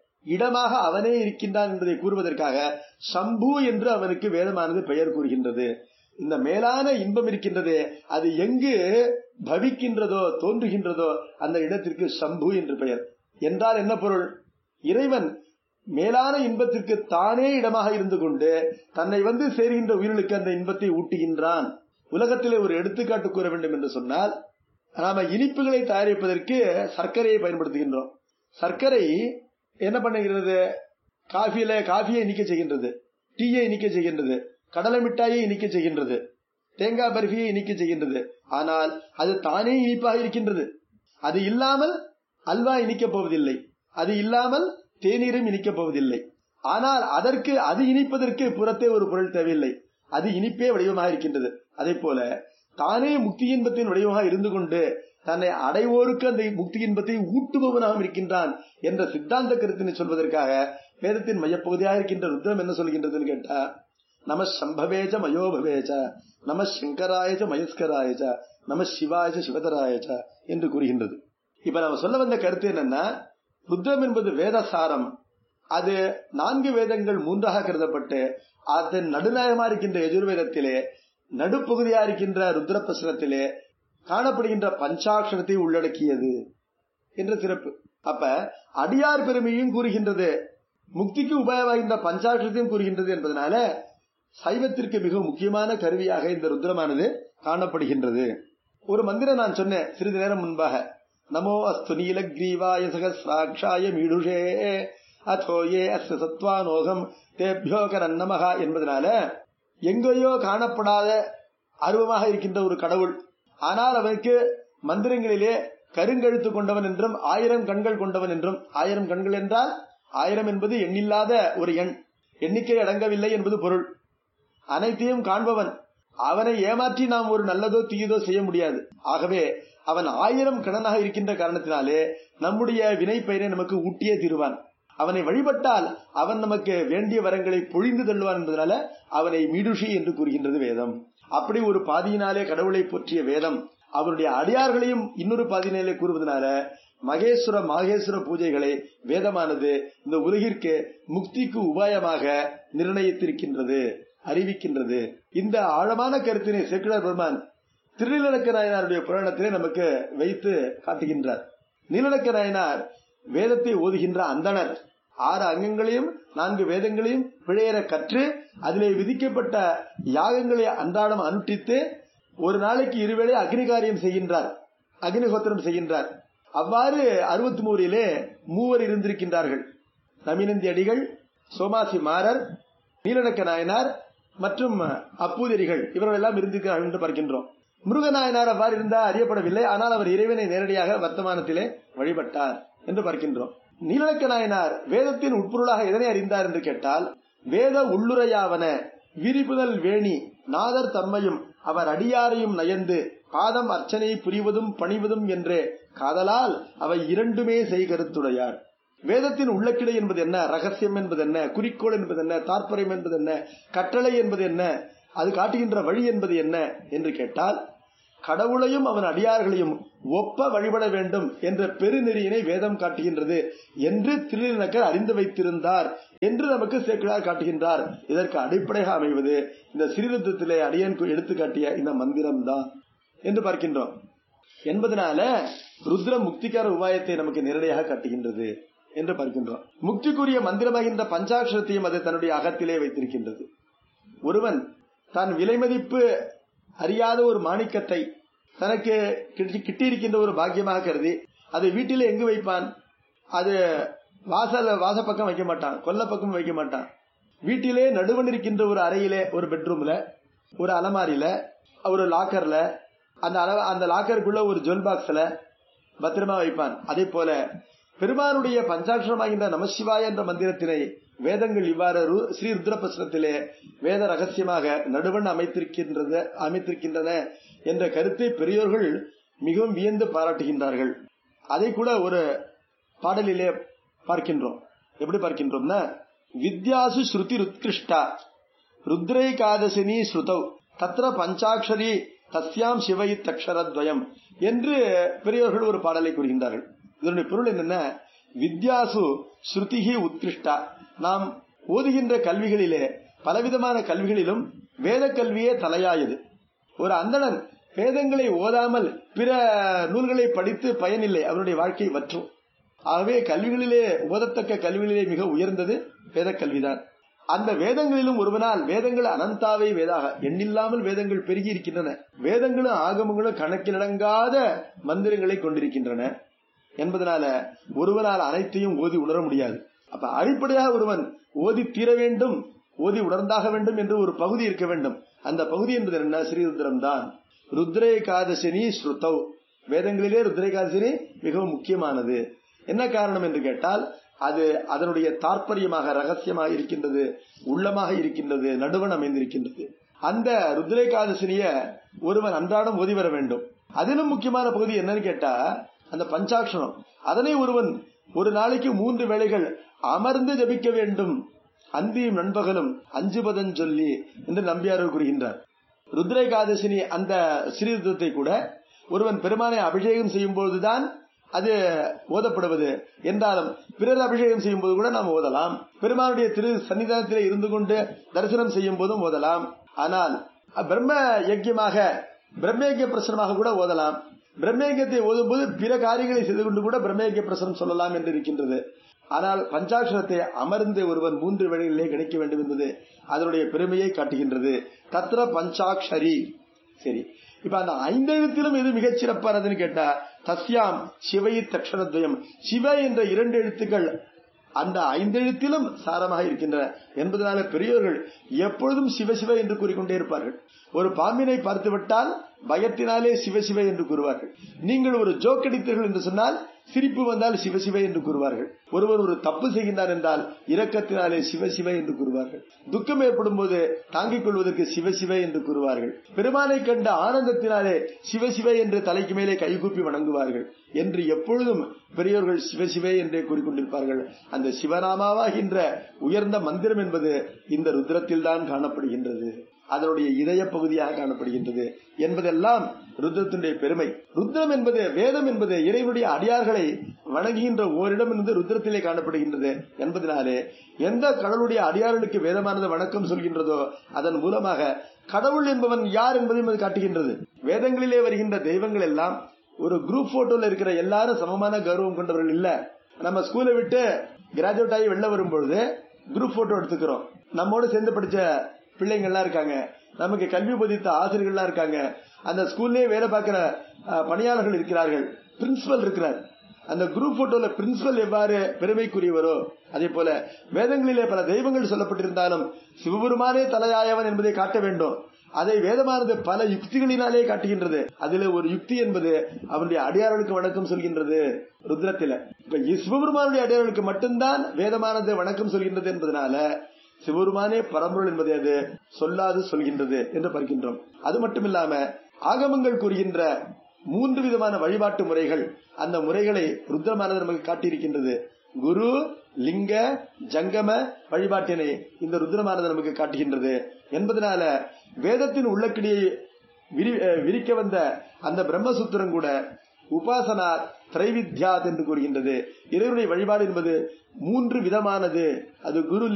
இடமாக அவனே இருக்கின்றான் என்பதை கூறுவதற்காக சம்பு என்று அவனுக்கு வேதமானது பெயர் கூறுகின்றது இந்த மேலான இன்பம் இருக்கின்றதே அது எங்கு பவிக்கின்றதோ தோன்றுகின்றதோ அந்த இடத்திற்கு சம்பு என்று பெயர் என்றால் என்ன பொருள் இறைவன் மேலான இன்பத்திற்கு தானே இடமாக இருந்து கொண்டு தன்னை வந்து சேர்கின்ற உயிர்களுக்கு அந்த இன்பத்தை ஊட்டுகின்றான் உலகத்திலே ஒரு எடுத்துக்காட்டு கூற வேண்டும் என்று சொன்னால் நாம இனிப்புகளை தயாரிப்பதற்கு சர்க்கரையை பயன்படுத்துகின்றோம் சர்க்கரை என்ன பண்ணுகிறது காஃபியில காஃபியை இனிக்க செய்கின்றது டீயை இனிக்க செய்கின்றது கடலை மிட்டாயை இனிக்க செய்கின்றது தேங்காய் பர்ஃபியை இனிக்க செய்கின்றது ஆனால் அது தானே இனிப்பாக இருக்கின்றது அது இல்லாமல் அல்வா இனிக்கப் போவதில்லை அது இல்லாமல் தேநீரும் இனிக்கப் போவதில்லை ஆனால் அதற்கு அது இனிப்பதற்கு புறத்தே ஒரு பொருள் தேவையில்லை அது இனிப்பே வடிவமாக இருக்கின்றது அதே போல தானே முக்தி இன்பத்தின் வடிவமாக இருந்து கொண்டு தன்னை அடைவோருக்கு அந்த முக்தி இன்பத்தை ஊட்டுபவனாகவும் இருக்கின்றான் என்ற சித்தாந்த கருத்தினை சொல்வதற்காக வேதத்தின் மையப்பகுதியாக இருக்கின்ற ருத்ரம் என்ன சொல்கின்றதுன்னு கேட்டா நம சம்பவேஜ மயோபவேஜ நம சங்கராயஜ மயஸ்கராயஜ நம சிவாயஜ சிவதராயஜ என்று கூறுகின்றது இப்ப நம்ம சொல்ல வந்த கருத்து என்னன்னா ருத்ரம் என்பது வேதசாரம் அது நான்கு வேதங்கள் மூன்றாக கருதப்பட்டு அதன் நடுநாயகமா இருக்கின்ற எஜுர்வேதத்திலே நடுப்பகுதியா இருக்கின்ற ருத்ர பிரசனத்திலே காணப்படுகின்ற பஞ்சாட்சரத்தை உள்ளடக்கியது என்ற சிறப்பு அப்ப அடியார் பெருமையும் கூறுகின்றது முக்திக்கு உபாயமாகின்ற பஞ்சாட்சரத்தையும் கூறுகின்றது என்பதனால சைவத்திற்கு மிக முக்கியமான கருவியாக இந்த ருத்ரமானது காணப்படுகின்றது ஒரு மந்திரம் நான் சொன்னேன் சிறிது நேரம் முன்பாக நமோ அஸ்து நீலக்ரீவாய சகசிராட்சாய மீடுஷே அதோ ஏ அஸ்து சத்வானோகம் தேபியோகரன் நமகா என்பதனால எங்கேயோ காணப்படாத அருவமாக இருக்கின்ற ஒரு கடவுள் ஆனால் அவனுக்கு மந்திரங்களிலே கருங்கழுத்து கொண்டவன் என்றும் ஆயிரம் கண்கள் கொண்டவன் என்றும் ஆயிரம் கண்கள் என்றால் ஆயிரம் என்பது எண்ணில்லாத ஒரு எண் எண்ணிக்கை அடங்கவில்லை என்பது பொருள் அனைத்தையும் காண்பவன் அவனை ஏமாற்றி நாம் ஒரு நல்லதோ தீயதோ செய்ய முடியாது ஆகவே அவன் ஆயிரம் கணனாக இருக்கின்ற காரணத்தினாலே நம்முடைய வினை பெயரை நமக்கு ஊட்டியே தீருவான் அவனை வழிபட்டால் அவன் நமக்கு வேண்டிய வரங்களை பொழிந்து தள்ளுவான் என்பதனால அவனை மீடுஷி என்று கூறுகின்றது வேதம் அப்படி ஒரு பாதியினாலே கடவுளை போற்றிய வேதம் அவருடைய அடியார்களையும் இன்னொரு பாதியினாலே கூறுவதனால மகேஸ்வர மாகேஸ்வர பூஜைகளை வேதமானது இந்த உலகிற்கு முக்திக்கு உபாயமாக நிர்ணயித்திருக்கின்றது அறிவிக்கின்றது இந்த ஆழமான கருத்தினை சேக்கிழார் பெருமான் திருநீலக்க நாயனாருடைய புராணத்திலே நமக்கு வைத்து காட்டுகின்றார் நீலக்க நாயனார் வேதத்தை ஓதுகின்ற அந்தணர் ஆறு அங்கங்களையும் நான்கு வேதங்களையும் பிழையற கற்று அதிலே விதிக்கப்பட்ட யாகங்களை அன்றாடம் அனுஷ்டித்து ஒரு நாளைக்கு இருவேளை அக்னி காரியம் செய்கின்றார் அக்னிஹோத்திரம் செய்கின்றார் அவ்வாறு அறுபத்தி மூறிலே மூவர் இருந்திருக்கின்றார்கள் நமினந்தி அடிகள் சோமாசி மாறர் நீலநக்க நாயனார் மற்றும் அப்பூதரிகள் இவர்கள் எல்லாம் இருந்திருக்கிறார்கள் என்று பார்க்கின்றோம் முருகநாயனார் அவ்வாறு இருந்தால் அறியப்படவில்லை ஆனால் அவர் இறைவனை நேரடியாக வர்த்தமானத்திலே வழிபட்டார் என்று பார்க்கின்றோம் நீலநக்க நாயனார் வேதத்தின் உட்பொருளாக எதனை அறிந்தார் என்று கேட்டால் வேத உள்ளுரையாவன விரிப்புதல் வேணி நாதர் தம்மையும் அவர் அடியாரையும் நயந்து பாதம் அர்ச்சனை புரிவதும் பணிவதும் என்றே காதலால் அவை இரண்டுமே செய்கருத்துடையார் வேதத்தின் உள்ளக்கிடை என்பது என்ன ரகசியம் என்பது என்ன குறிக்கோள் என்பது என்ன தாற்பயம் என்பது என்ன கட்டளை என்பது என்ன அது காட்டுகின்ற வழி என்பது என்ன என்று கேட்டால் கடவுளையும் அவன் அடியார்களையும் ஒப்ப வழிபட வேண்டும் என்ற பெருநெறியினை வேதம் காட்டுகின்றது என்று திருநக்கர் அறிந்து வைத்திருந்தார் என்று நமக்கு சேக்கிழார் காட்டுகின்றார் இதற்கு அடிப்படையாக அமைவது இந்த சிறிதத்திலே அடியன் எடுத்து காட்டிய இந்த மந்திரம்தான் என்று பார்க்கின்றோம் என்பதனால ருத்ர முக்திக்கார உபாயத்தை நமக்கு நேரடியாக காட்டுகின்றது என்று பார்க்கின்றோம் முக்திக்குரிய மந்திரமாகின்ற பஞ்சாட்சரத்தையும் அது தன்னுடைய அகத்திலே வைத்திருக்கின்றது ஒருவன் தான் விலைமதிப்பு அறியாத ஒரு மாணிக்கத்தை தனக்கு கிட்டியிருக்கின்ற ஒரு பாக்கியமாக கருதி அதை வீட்டிலே எங்கு வைப்பான் அது வாசல் வாசப்பக்கம் வைக்க மாட்டான் கொல்ல பக்கம் வைக்க மாட்டான் வீட்டிலே நடுவன் இருக்கின்ற ஒரு அறையிலே ஒரு பெட்ரூம்ல ஒரு அலமாரியில ஒரு லாக்கர்ல அந்த அந்த லாக்கருக்குள்ள ஒரு ஜுவல் பாக்ஸ்ல பத்திரமா வைப்பான் அதே போல பெருமானுடைய பஞ்சாட்சரமாகின்ற நமசிவாய என்ற மந்திரத்தினை வேதங்கள் இவ்வாறு ஸ்ரீ ருத்ரபஸ்ரத்திலே வேத ரகசியமாக நடுவன் அமைத்திருக்கின்றது அமைத்திருக்கின்றன என்ற கருத்தை பெரியோர்கள் மிகவும் வியந்து பாராட்டுகின்றார்கள் அதை கூட ஒரு பாடலிலே பார்க்கின்றோம் எப்படி பார்க்கின்றோம்னா வித்யாசு ஸ்ருதி ருத்கிருஷ்டா ருத்ரைகாதசினி ஸ்ருதௌ தத்ர பஞ்சாட்சரி தஸ்யாம் சிவயித் அக்ஷரத்வயம் என்று பெரியவர்கள் ஒரு பாடலை கூறுகின்றார்கள் இதனுடைய பொருள் என்னென்ன வித்யாசு ஸ்ருதிகி உத்கிருஷ்டா நாம் ஓதுகின்ற கல்விகளிலே பலவிதமான கல்விகளிலும் வேத கல்வியே தலையாயது ஒரு அந்தணன் வேதங்களை ஓதாமல் பிற நூல்களை படித்து பயனில்லை அவருடைய வாழ்க்கை வற்றும் ஆகவே கல்விகளிலே ஓதத்தக்க கல்விகளிலே மிக உயர்ந்தது வேத கல்விதான் அந்த வேதங்களிலும் ஒருவனால் வேதங்கள் அனந்தாவை வேதாக எண்ணில்லாமல் வேதங்கள் பெருகி இருக்கின்றன வேதங்களும் ஆகமங்களும் கணக்கிலடங்காத மந்திரங்களை கொண்டிருக்கின்றன என்பதனால ஒருவனால் அனைத்தையும் ஓதி உணர முடியாது அப்ப அடிப்படையாக ஒருவன் ஓதி தீர வேண்டும் ஓதி உணர்ந்தாக வேண்டும் என்று ஒரு பகுதி இருக்க வேண்டும் அந்த பகுதி என்பது என்ன ஸ்ரீருத்ரம் தான் ருத்ரேகாதசினி ஸ்ருதௌ வேதங்களிலே ருத்ரேகாதசினி மிகவும் முக்கியமானது என்ன காரணம் என்று கேட்டால் அது அதனுடைய தாற்பயமாக ரகசியமாக இருக்கின்றது உள்ளமாக இருக்கின்றது நடுவன் அமைந்திருக்கின்றது அந்த ருத்ரேகாதசினிய ஒருவன் அன்றாடம் ஓதி வர வேண்டும் அதிலும் முக்கியமான பகுதி என்னன்னு கேட்டா அந்த பஞ்சாட்சரம் அதனை ஒருவன் ஒரு நாளைக்கு மூன்று வேளைகள் அமர்ந்து ஜபிக்க வேண்டும் அந்தியும் நண்பகலும் அஞ்சுபதன் சொல்லி என்று நம்பியார் கூறுகின்றார் ருத்ரேகாதசினி அந்த ஸ்ரீருத்தத்தை கூட ஒருவன் பெருமானை அபிஷேகம் செய்யும் பொழுதுதான் அது ஓதப்படுவது என்றாலும் பிறர் அபிஷேகம் செய்யும் போது கூட நாம் ஓதலாம் பெருமானுடைய திரு சன்னிதானத்திலே இருந்து கொண்டு தரிசனம் செய்யும் போதும் ஓதலாம் ஆனால் பிரம்ம யஜ்யமாக பிரம்மயஜ்ய பிரசனமாக கூட ஓதலாம் பிரம்மயஜத்தை ஓதும் போது பிற காரியங்களை செய்து கொண்டு கூட பிரம்மயஜ்ய பிரசனம் சொல்லலாம் என்று இருக்கின்றது ஆனால் பஞ்சாட்சரத்தை அமர்ந்து ஒருவன் மூன்று வேளைகளிலே கிடைக்க வேண்டும் என்பது அதனுடைய பெருமையை காட்டுகின்றது தத்ர பஞ்சாட்சரி சரி இப்ப அந்த ஐந்தெழுத்திலும் எது மிகச் சிறப்பானதுன்னு கேட்டா தஸ்யாம் சிவை தக்ஷணத்வயம் சிவ என்ற இரண்டு எழுத்துக்கள் அந்த ஐந்தெழுத்திலும் சாரமாக இருக்கின்றன என்பதனால பெரியோர்கள் எப்பொழுதும் சிவசிவ என்று கூறிக்கொண்டே இருப்பார்கள் ஒரு பாம்பினை பார்த்துவிட்டால் பயத்தினாலே சிவசிவ என்று கூறுவார்கள் நீங்கள் ஒரு ஜோக் அடித்தீர்கள் என்று சொன்னால் சிரிப்பு வந்தால் சிவசிவ என்று கூறுவார்கள் ஒருவர் ஒரு தப்பு செய்கின்றார் என்றால் இரக்கத்தினாலே சிவசிவ என்று கூறுவார்கள் துக்கம் ஏற்படும் போது தாங்கிக் கொள்வதற்கு சிவசிவ என்று கூறுவார்கள் பெருமானை கண்ட ஆனந்தத்தினாலே சிவசிவ என்று தலைக்கு மேலே கைகூப்பி வணங்குவார்கள் என்று எப்பொழுதும் பெரியோர்கள் சிவசிவே என்றே கூறிக்கொண்டிருப்பார்கள் அந்த சிவநாமாவாகின்ற உயர்ந்த மந்திரம் என்பது இந்த ருத்ரத்தில் தான் காணப்படுகின்றது அதனுடைய இதய பகுதியாக காணப்படுகின்றது என்பதெல்லாம் ருத்ரத்தினுடைய பெருமை ருத்ரம் என்பது வேதம் என்பது இறைவனுடைய அடியார்களை வணங்குகின்ற ஓரிடம் என்பது ருத்ரத்திலே காணப்படுகின்றது என்பதனாலே எந்த கடவுளுடைய அடியார்களுக்கு வேதமானது வணக்கம் சொல்கின்றதோ அதன் மூலமாக கடவுள் என்பவன் யார் என்பதையும் அது காட்டுகின்றது வேதங்களிலே வருகின்ற தெய்வங்கள் எல்லாம் ஒரு குரூப் போட்டோல இருக்கிற எல்லாரும் சமமான கௌரவம் கொண்டவர்கள் இல்ல நம்ம ஸ்கூலை விட்டு கிராஜுவேட் ஆகி வெளில வரும்பொழுது குரூப் போட்டோ எடுத்துக்கிறோம் நம்மோட சேர்ந்து படிச்ச பிள்ளைங்கள்லாம் இருக்காங்க நமக்கு கல்வி போதித்த ஆசிரியர்கள்லாம் இருக்காங்க அந்த ஸ்கூல்லே வேலை பார்க்கிற அஹ், பணியாளர்கள் இருக்கிறார்கள் பிரின்சிபல் இருக்கிறார் அந்த குரூப் போட்டோல பிரின்சிபல் எவ்வாறு பெருமைக்குரியவரோ அதே போல வேதங்களிலே பல தெய்வங்கள் சொல்லப்பட்டிருந்தாலும் சிவபெருமானே தலையாயவன் என்பதை காட்ட வேண்டும் அதை வேதமானது பல யுக்திகளினாலே காட்டுகின்றது அதிலே ஒரு யுக்தி என்பது அவனுடைய அடியார்களுக்கு வணக்கம் சொல்கின்றது ருத்ரத்தில இப்ப சிவபெருமானுடைய அடியார்களுக்கு மட்டும்தான் வேதமானது வணக்கம் சொல்கின்றது என்பதனால சிவபெருமானே பரம்பொருள் என்பதை அது சொல்லாது சொல்கின்றது என்று பார்க்கின்றோம் அது மட்டுமில்லாம ஆகமங்கள் கூறுகின்ற மூன்று விதமான வழிபாட்டு முறைகள் அந்த முறைகளை ருத்ரமானது நமக்கு காட்டியிருக்கின்றது குரு லிங்க ஜங்கம வழிபாட்டினை இந்த ருத்ரமானது நமக்கு காட்டுகின்றது என்பதனால வேதத்தின் உள்ளக்கிடியை விரி- அஹ் விரிக்க வந்த அந்த பிரம்மசூத்திரம் கூட உபாசனா திரைவித்யாத் என்று கூறுகின்றது இறைவனுடைய வழிபாடு என்பது மூன்று விதமானது அது குரு